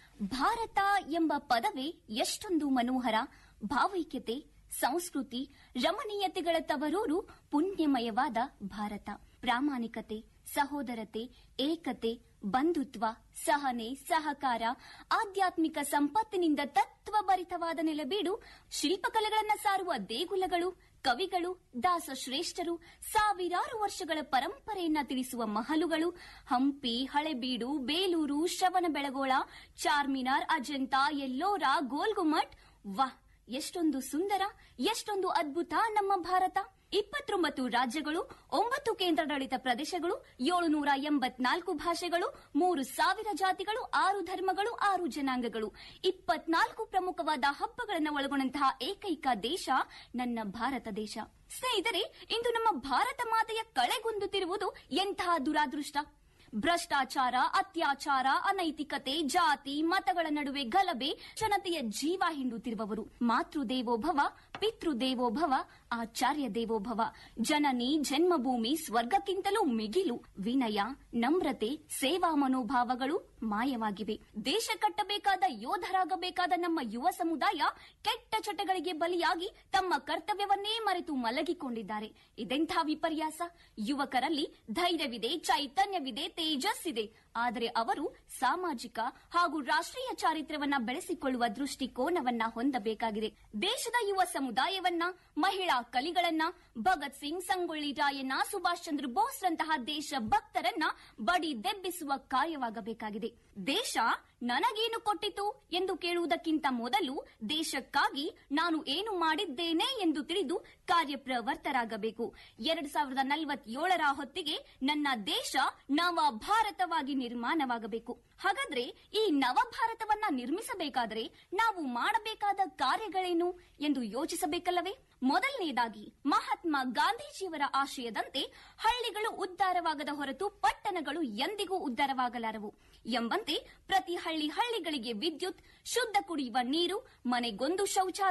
ಭಾರತ ಎಂಬ ಪದವೇ ಎಷ್ಟೊಂದು ಮನೋಹರ ಭಾವೈಕ್ಯತೆ ಸಂಸ್ಕೃತಿ ರಮಣೀಯತೆಗಳ ತವರೂರು ಪುಣ್ಯಮಯವಾದ ಭಾರತ ಪ್ರಾಮಾಣಿಕತೆ ಸಹೋದರತೆ ಏಕತೆ ಬಂಧುತ್ವ ಸಹನೆ ಸಹಕಾರ ಆಧ್ಯಾತ್ಮಿಕ ಸಂಪತ್ತಿನಿಂದ ತತ್ವಭರಿತವಾದ ನೆಲೆಬೀಡು ಶಿಲ್ಪಕಲೆಗಳನ್ನ ಸಾರುವ ದೇಗುಲಗಳು ಕವಿಗಳು ದಾಸ ಶ್ರೇಷ್ಠರು ಸಾವಿರಾರು ವರ್ಷಗಳ ಪರಂಪರೆಯನ್ನ ತಿಳಿಸುವ ಮಹಲುಗಳು ಹಂಪಿ ಹಳೆಬೀಡು ಬೇಲೂರು ಶ್ರವಣಬೆಳಗೊಳ ಚಾರ್ಮಿನಾರ್ ಅಜಂತ ಎಲ್ಲೋರ ಗೋಲ್ಗುಮಟ್ ವಾಹ್ ಎಷ್ಟೊಂದು ಸುಂದರ ಎಷ್ಟೊಂದು ಅದ್ಭುತ ನಮ್ಮ ಭಾರತ ಇಪ್ಪತ್ತೊಂಬತ್ತು ರಾಜ್ಯಗಳು ಒಂಬತ್ತು ಕೇಂದ್ರಾಡಳಿತ ಪ್ರದೇಶಗಳು ಏಳುನೂರ ಎಂಬತ್ನಾಲ್ಕು ಭಾಷೆಗಳು ಮೂರು ಸಾವಿರ ಜಾತಿಗಳು ಆರು ಧರ್ಮಗಳು ಆರು ಜನಾಂಗಗಳು ಇಪ್ಪತ್ನಾಲ್ಕು ಪ್ರಮುಖವಾದ ಹಬ್ಬಗಳನ್ನು ಒಳಗೊಂಡಂತಹ ಏಕೈಕ ದೇಶ ನನ್ನ ಭಾರತ ದೇಶ ಸ್ನೇಹಿತರೆ ಇಂದು ನಮ್ಮ ಭಾರತ ಮಾತೆಯ ಕಳೆಗುಂದುತ್ತಿರುವುದು ಎಂತಹ ದುರಾದೃಷ್ಟ ಭ್ರಷ್ಟಾಚಾರ ಅತ್ಯಾಚಾರ ಅನೈತಿಕತೆ ಜಾತಿ ಮತಗಳ ನಡುವೆ ಗಲಭೆ ಜನತೆಯ ಜೀವ ಹಿಂಡುತ್ತಿರುವವರು ಮಾತೃದೇವೋಭವ ಪಿತೃದೇವೋಭವ ಆಚಾರ್ಯ ದೇವೋಭವ ಜನನಿ ಜನ್ಮಭೂಮಿ ಸ್ವರ್ಗಕ್ಕಿಂತಲೂ ಮಿಗಿಲು ವಿನಯ ನಮ್ರತೆ ಸೇವಾ ಮನೋಭಾವಗಳು ಮಾಯವಾಗಿವೆ ದೇಶ ಕಟ್ಟಬೇಕಾದ ಯೋಧರಾಗಬೇಕಾದ ನಮ್ಮ ಯುವ ಸಮುದಾಯ ಕೆಟ್ಟ ಚಟಗಳಿಗೆ ಬಲಿಯಾಗಿ ತಮ್ಮ ಕರ್ತವ್ಯವನ್ನೇ ಮರೆತು ಮಲಗಿಕೊಂಡಿದ್ದಾರೆ ಇದೆಂಥ ವಿಪರ್ಯಾಸ ಯುವಕರಲ್ಲಿ ಧೈರ್ಯವಿದೆ ಚೈತನ್ಯವಿದೆ ತೇಜಸ್ಸಿದೆ ಆದರೆ ಅವರು ಸಾಮಾಜಿಕ ಹಾಗೂ ರಾಷ್ಟ್ರೀಯ ಚಾರಿತ್ರ್ಯವನ್ನ ಬೆಳೆಸಿಕೊಳ್ಳುವ ದೃಷ್ಟಿಕೋನವನ್ನ ಹೊಂದಬೇಕಾಗಿದೆ ದೇಶದ ಯುವ ಸಮುದಾಯವನ್ನ ಮಹಿಳಾ ಕಲಿಗಳನ್ನ ಭಗತ್ ಸಿಂಗ್ ಸಂಗೊಳ್ಳಿ ರಾಯಣ್ಣ ಸುಭಾಷ್ ಚಂದ್ರ ಬೋಸ್ರಂತಹ ದೇಶ ಭಕ್ತರನ್ನ ಬಡಿ ದೆಬ್ಬಿಸುವ ಕಾರ್ಯವಾಗಬೇಕಾಗಿದೆ ದೇಶ ನನಗೇನು ಕೊಟ್ಟಿತು ಎಂದು ಕೇಳುವುದಕ್ಕಿಂತ ಮೊದಲು ದೇಶಕ್ಕಾಗಿ ನಾನು ಏನು ಮಾಡಿದ್ದೇನೆ ಎಂದು ತಿಳಿದು ಕಾರ್ಯಪ್ರವರ್ತರಾಗಬೇಕು ಎರಡ್ ಸಾವಿರದ ನಲವತ್ತೇಳರ ಹೊತ್ತಿಗೆ ನನ್ನ ದೇಶ ನವ ಭಾರತವಾಗಿ ನಿರ್ಮಾಣವಾಗಬೇಕು ಹಾಗಾದ್ರೆ ಈ ನವ ಭಾರತವನ್ನ ನಿರ್ಮಿಸಬೇಕಾದರೆ ನಾವು ಮಾಡಬೇಕಾದ ಕಾರ್ಯಗಳೇನು ಎಂದು ಯೋಚಿಸಬೇಕಲ್ಲವೇ ಮೊದಲನೆಯದಾಗಿ ಮಹಾತ್ಮ ಗಾಂಧೀಜಿಯವರ ಆಶಯದಂತೆ ಹಳ್ಳಿಗಳು ಉದ್ಧಾರವಾಗದ ಹೊರತು ಪಟ್ಟಣಗಳು ಎಂದಿಗೂ ಉದ್ಧಾರವಾಗಲಾರವು ಎಂಬಂತೆ ಪ್ರತಿ ಹಳ್ಳಿ ಹಳ್ಳಿಗಳಿಗೆ ವಿದ್ಯುತ್ ಶುದ್ಧ ಕುಡಿಯುವ ನೀರು ಮನೆಗೊಂದು ಶೌಚಾಲಯ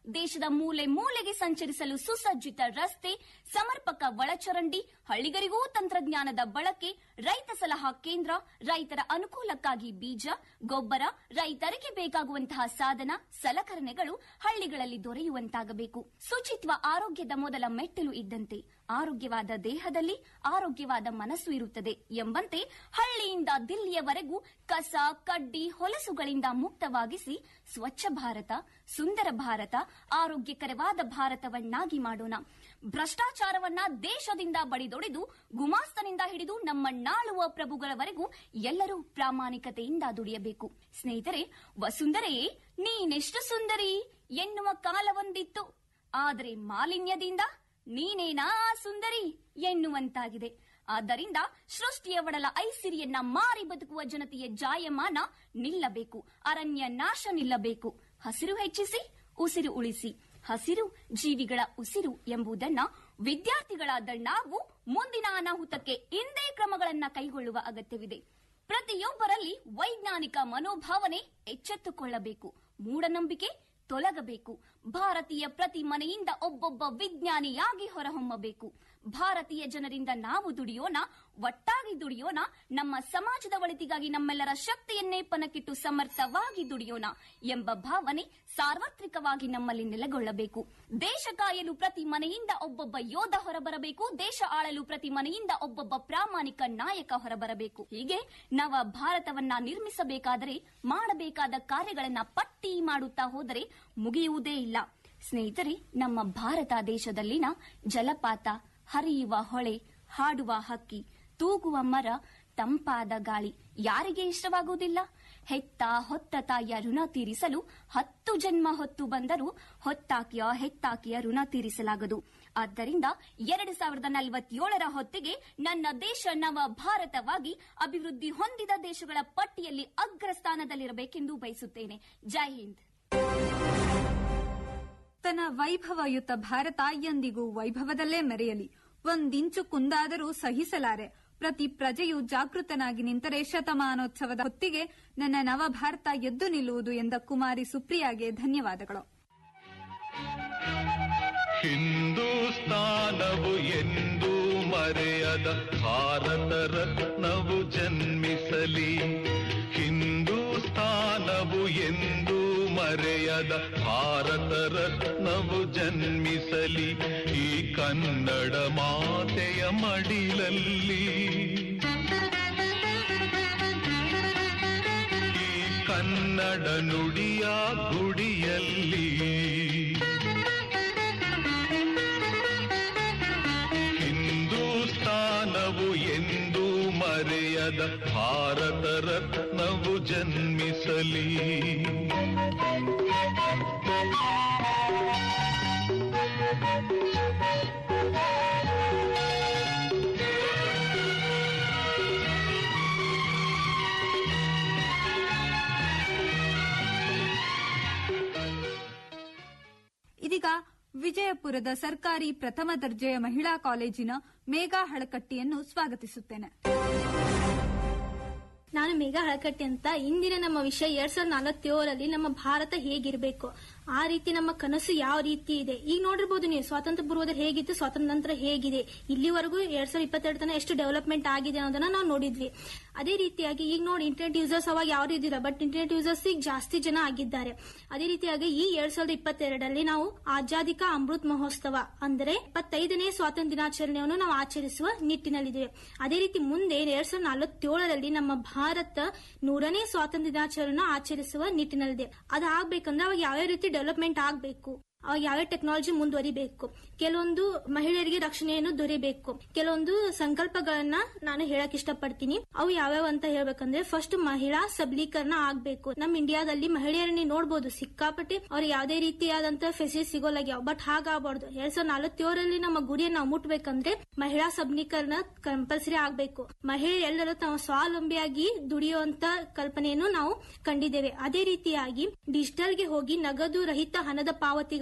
ದೇಶದ ಮೂಲೆ ಮೂಲೆಗೆ ಸಂಚರಿಸಲು ಸುಸಜ್ಜಿತ ರಸ್ತೆ ಸಮರ್ಪಕ ಒಳಚರಂಡಿ ಹಳ್ಳಿಗರಿಗೂ ತಂತ್ರಜ್ಞಾನದ ಬಳಕೆ ರೈತ ಸಲಹಾ ಕೇಂದ್ರ ರೈತರ ಅನುಕೂಲಕ್ಕಾಗಿ ಬೀಜ ಗೊಬ್ಬರ ರೈತರಿಗೆ ಬೇಕಾಗುವಂತಹ ಸಾಧನ ಸಲಕರಣೆಗಳು ಹಳ್ಳಿಗಳಲ್ಲಿ ದೊರೆಯುವಂತಾಗಬೇಕು ಶುಚಿತ್ವ ಆರೋಗ್ಯದ ಮೊದಲ ಮೆಟ್ಟಿಲು ಇದ್ದಂತೆ ಆರೋಗ್ಯವಾದ ದೇಹದಲ್ಲಿ ಆರೋಗ್ಯವಾದ ಮನಸ್ಸು ಇರುತ್ತದೆ ಎಂಬಂತೆ ಹಳ್ಳಿಯಿಂದ ದಿಲ್ಲಿಯವರೆಗೂ ಕಸ ಕಡ್ಡಿ ಹೊಲಸುಗಳಿಂದ ಮುಕ್ತವಾಗಿಸಿ ಸ್ವಚ್ಛ ಭಾರತ ಸುಂದರ ಭಾರತ ಆರೋಗ್ಯಕರವಾದ ಭಾರತವನ್ನಾಗಿ ಮಾಡೋಣ ಭ್ರಷ್ಟಾಚಾರವನ್ನ ದೇಶದಿಂದ ಬಡಿದೊಡೆದು ಗುಮಾಸ್ತನಿಂದ ಹಿಡಿದು ನಮ್ಮನ್ನಾಳುವ ಪ್ರಭುಗಳವರೆಗೂ ಎಲ್ಲರೂ ಪ್ರಾಮಾಣಿಕತೆಯಿಂದ ದುಡಿಯಬೇಕು ಸ್ನೇಹಿತರೆ ವಸುಂಧರೆಯೇ ನೀನೆಷ್ಟು ಸುಂದರಿ ಎನ್ನುವ ಕಾಲವೊಂದಿತ್ತು ಆದರೆ ಮಾಲಿನ್ಯದಿಂದ ನೀನೇನಾ ಆ ಸುಂದರಿ ಎನ್ನುವಂತಾಗಿದೆ ಆದ್ದರಿಂದ ಸೃಷ್ಟಿಯ ಒಡಲ ಐಸಿರಿಯನ್ನ ಮಾರಿ ಬದುಕುವ ಜನತೆಯ ಜಾಯಮಾನ ನಿಲ್ಲಬೇಕು ಅರಣ್ಯ ನಾಶ ನಿಲ್ಲಬೇಕು ಹಸಿರು ಹೆಚ್ಚಿಸಿ ಉಸಿರು ಉಳಿಸಿ ಹಸಿರು ಜೀವಿಗಳ ಉಸಿರು ಎಂಬುದನ್ನ ವಿದ್ಯಾರ್ಥಿಗಳಾದ ನಾವು ಮುಂದಿನ ಅನಾಹುತಕ್ಕೆ ಇಂದೇ ಕ್ರಮಗಳನ್ನ ಕೈಗೊಳ್ಳುವ ಅಗತ್ಯವಿದೆ ಪ್ರತಿಯೊಬ್ಬರಲ್ಲಿ ವೈಜ್ಞಾನಿಕ ಮನೋಭಾವನೆ ಎಚ್ಚೆತ್ತುಕೊಳ್ಳಬೇಕು ಮೂಢನಂಬಿಕೆ ತೊಲಗಬೇಕು ಭಾರತೀಯ ಪ್ರತಿ ಮನೆಯಿಂದ ಒಬ್ಬೊಬ್ಬ ವಿಜ್ಞಾನಿಯಾಗಿ ಹೊರಹೊಮ್ಮಬೇಕು ಭಾರತೀಯ ಜನರಿಂದ ನಾವು ದುಡಿಯೋಣ ಒಟ್ಟಾಗಿ ದುಡಿಯೋಣ ನಮ್ಮ ಸಮಾಜದ ಒಳಿತಿಗಾಗಿ ನಮ್ಮೆಲ್ಲರ ಶಕ್ತಿಯನ್ನೇ ಪಣಕ್ಕಿಟ್ಟು ಸಮರ್ಥವಾಗಿ ದುಡಿಯೋಣ ಎಂಬ ಭಾವನೆ ಸಾರ್ವತ್ರಿಕವಾಗಿ ನಮ್ಮಲ್ಲಿ ನೆಲೆಗೊಳ್ಳಬೇಕು ದೇಶ ಕಾಯಲು ಪ್ರತಿ ಮನೆಯಿಂದ ಒಬ್ಬೊಬ್ಬ ಯೋಧ ಹೊರಬರಬೇಕು ದೇಶ ಆಳಲು ಪ್ರತಿ ಮನೆಯಿಂದ ಒಬ್ಬೊಬ್ಬ ಪ್ರಾಮಾಣಿಕ ನಾಯಕ ಹೊರಬರಬೇಕು ಹೀಗೆ ನವ ಭಾರತವನ್ನ ನಿರ್ಮಿಸಬೇಕಾದರೆ ಮಾಡಬೇಕಾದ ಕಾರ್ಯಗಳನ್ನ ಪಟ್ಟಿ ಮಾಡುತ್ತಾ ಹೋದರೆ ಮುಗಿಯುವುದೇ ಇಲ್ಲ ಸ್ನೇಹಿತರೆ ನಮ್ಮ ಭಾರತ ದೇಶದಲ್ಲಿನ ಜಲಪಾತ ಹರಿಯುವ ಹೊಳೆ ಹಾಡುವ ಹಕ್ಕಿ ತೂಗುವ ಮರ ತಂಪಾದ ಗಾಳಿ ಯಾರಿಗೆ ಇಷ್ಟವಾಗುವುದಿಲ್ಲ ಹೆತ್ತ ಹೊತ್ತ ತಾಯಿಯ ಋಣ ತೀರಿಸಲು ಹತ್ತು ಜನ್ಮ ಹೊತ್ತು ಬಂದರೂ ಹೊತ್ತಾಕಿಯ ಹೆತ್ತಾಕಿಯ ಋಣ ತೀರಿಸಲಾಗದು ಆದ್ದರಿಂದ ಎರಡು ಸಾವಿರದ ನಲವತ್ತೇಳರ ಹೊತ್ತಿಗೆ ನನ್ನ ದೇಶ ನವ ಭಾರತವಾಗಿ ಅಭಿವೃದ್ಧಿ ಹೊಂದಿದ ದೇಶಗಳ ಪಟ್ಟಿಯಲ್ಲಿ ಅಗ್ರಸ್ಥಾನದಲ್ಲಿರಬೇಕೆಂದು ಬಯಸುತ್ತೇನೆ ಜೈ ಹಿಂದ್ ತನ್ನ ವೈಭವಯುತ ಭಾರತ ಎಂದಿಗೂ ವೈಭವದಲ್ಲೇ ಮೆರೆಯಲಿ ಒಂದಿಂಚು ಕುಂದಾದರೂ ಸಹಿಸಲಾರೆ ಪ್ರತಿ ಪ್ರಜೆಯು ಜಾಗೃತನಾಗಿ ನಿಂತರೆ ಶತಮಾನೋತ್ಸವದ ಹೊತ್ತಿಗೆ ನನ್ನ ನವ ಭಾರತ ಎದ್ದು ನಿಲ್ಲುವುದು ಎಂದ ಕುಮಾರಿ ಸುಪ್ರಿಯಾಗೆ ಧನ್ಯವಾದಗಳು ಹಿಂದೂಸ್ತಾನವು ಎಂದು ಮರೆಯದ ಭಾರತ ರತ್ನವು ಜನ್ಮಿಸಲಿ ಹಿಂದೂಸ್ತಾನವು ಎಂದು ಮರೆಯದ ಭಾರತ ರತ್ನವು ಜನ್ಮಿಸಲಿ ಈ ಕನ್ನಡ ಮಾತೆಯ ಮಡಿಲಲ್ಲಿ ಈ ಕನ್ನಡ ನುಡಿಯ ಗುಡಿಯಲ್ಲಿ ಹಿಂದೂಸ್ತಾನವು ಎಂದು ಮರೆಯದ ಭಾರತ ರತ್ನವು ಜನ್ಮಿಸಲಿ ಇದೀಗ ವಿಜಯಪುರದ ಸರ್ಕಾರಿ ಪ್ರಥಮ ದರ್ಜೆಯ ಮಹಿಳಾ ಕಾಲೇಜಿನ ಮೇಘಾ ಹಳಕಟ್ಟಿಯನ್ನು ಸ್ವಾಗತಿಸುತ್ತೇನೆ ನಾನು ಮೇಘ ಹಳಕಟ್ಟಿ ಅಂತ ಇಂದಿನ ನಮ್ಮ ವಿಷಯ ಎರಡ್ ಸಾವಿರದ ನಲವತ್ತೇಳರಲ್ಲಿ ನಮ್ಮ ಭಾರತ ಹೇಗಿರಬೇಕು ಆ ರೀತಿ ನಮ್ಮ ಕನಸು ಯಾವ ರೀತಿ ಇದೆ ಈಗ ನೋಡಿರ್ಬೋದು ನೀವು ಸ್ವಾತಂತ್ರ್ಯ ಪೂರ್ವದಲ್ಲಿ ಹೇಗಿತ್ತು ಸ್ವಾತಂತ್ರ್ಯ ನಂತರ ಹೇಗಿದೆ ಇಲ್ಲಿವರೆಗೂ ಎರಡ್ ಸಾವಿರದ ಇಪ್ಪತ್ತೆರಡು ತನಕ ಎಷ್ಟು ಡೆವಲಪ್ಮೆಂಟ್ ಆಗಿದೆ ಅನ್ನೋದನ್ನ ನಾವು ನೋಡಿದ್ವಿ ಅದೇ ರೀತಿಯಾಗಿ ಈಗ ನೋಡಿ ಇಂಟರ್ನೆಟ್ ಯೂಸರ್ಸ್ ಅವಾಗ ಯಾರು ಇದ್ದಿಲ್ಲ ಬಟ್ ಇಂಟರ್ನೆಟ್ ಯೂಸರ್ಸ್ ಈಗ ಜಾಸ್ತಿ ಜನ ಆಗಿದ್ದಾರೆ ಅದೇ ರೀತಿಯಾಗಿ ಈ ಎರಡ್ ಸಾವಿರದ ಇಪ್ಪತ್ತೆರಡರಲ್ಲಿ ನಾವು ಆಜಾದಿಕ ಅಮೃತ್ ಮಹೋತ್ಸವ ಅಂದರೆ ಇಪ್ಪತ್ತೈದನೇ ಸ್ವಾತಂತ್ರ್ಯ ದಿನಾಚರಣೆಯನ್ನು ನಾವು ಆಚರಿಸುವ ನಿಟ್ಟಿನಲ್ಲಿದ್ದೇವೆ ಅದೇ ರೀತಿ ಮುಂದೆ ಎರಡ್ ಸಾವಿರದ ನಲವತ್ತೇಳರಲ್ಲಿ ನಮ್ಮ ಭಾರತ ನೂರನೇ ಸ್ವಾತಂತ್ರ್ಯ ದಿನಾಚರಣೆ ಆಚರಿಸುವ ನಿಟ್ಟಿನಲ್ಲಿದೆ ಅದಾಗಬೇಕಂದ್ರೆ ಅವಾಗ ಯಾವ್ಯಾವ ರೀತಿ ಡೆವಲಪ್ಮೆಂಟ್ ಆಗಬೇಕು ಅವಾಗ ಯಾವ್ಯಾವ ಟೆಕ್ನಾಲಜಿ ಮುಂದುವರಿಬೇಕು ಕೆಲವೊಂದು ಮಹಿಳೆಯರಿಗೆ ರಕ್ಷಣೆಯನ್ನು ದೊರೆಯಬೇಕು ಕೆಲವೊಂದು ಸಂಕಲ್ಪಗಳನ್ನ ನಾನು ಹೇಳಕ್ ಇಷ್ಟಪಡ್ತೀನಿ ಅವು ಯಾವ್ಯಾವ ಅಂತ ಹೇಳ್ಬೇಕಂದ್ರೆ ಫಸ್ಟ್ ಮಹಿಳಾ ಸಬಲೀಕರಣ ಆಗ್ಬೇಕು ನಮ್ ಇಂಡಿಯಾದಲ್ಲಿ ಮಹಿಳೆಯರನ್ನ ನೋಡ್ಬೋದು ಸಿಕ್ಕಾಪಟ್ಟೆ ಅವ್ರು ಯಾವ್ದೇ ರೀತಿಯಾದಂತ ಫೆಸಿಲಿಟಿ ಸಿಗೋಲಾಗ್ಯಾವ ಬಟ್ ಹಾಗಾಗಬಾರ್ದು ಎರಡ್ ಸಾವಿರದ ನಲವತ್ತೇಳರಲ್ಲಿ ನಮ್ಮ ಗುರಿಯನ್ನು ನಾವು ಮುಟ್ಬೇಕಂದ್ರೆ ಮಹಿಳಾ ಸಬಲೀಕರಣ ಕಂಪಲ್ಸರಿ ಆಗ್ಬೇಕು ಮಹಿಳೆ ಎಲ್ಲರೂ ತಮ್ಮ ಸ್ವಾವಲಂಬಿಯಾಗಿ ದುಡಿಯುವಂತ ಕಲ್ಪನೆಯನ್ನು ನಾವು ಕಂಡಿದ್ದೇವೆ ಅದೇ ರೀತಿಯಾಗಿ ಡಿಜಿಟಲ್ಗೆ ಹೋಗಿ ನಗದು ರಹಿತ ಹಣದ ಪಾವತಿಗಳ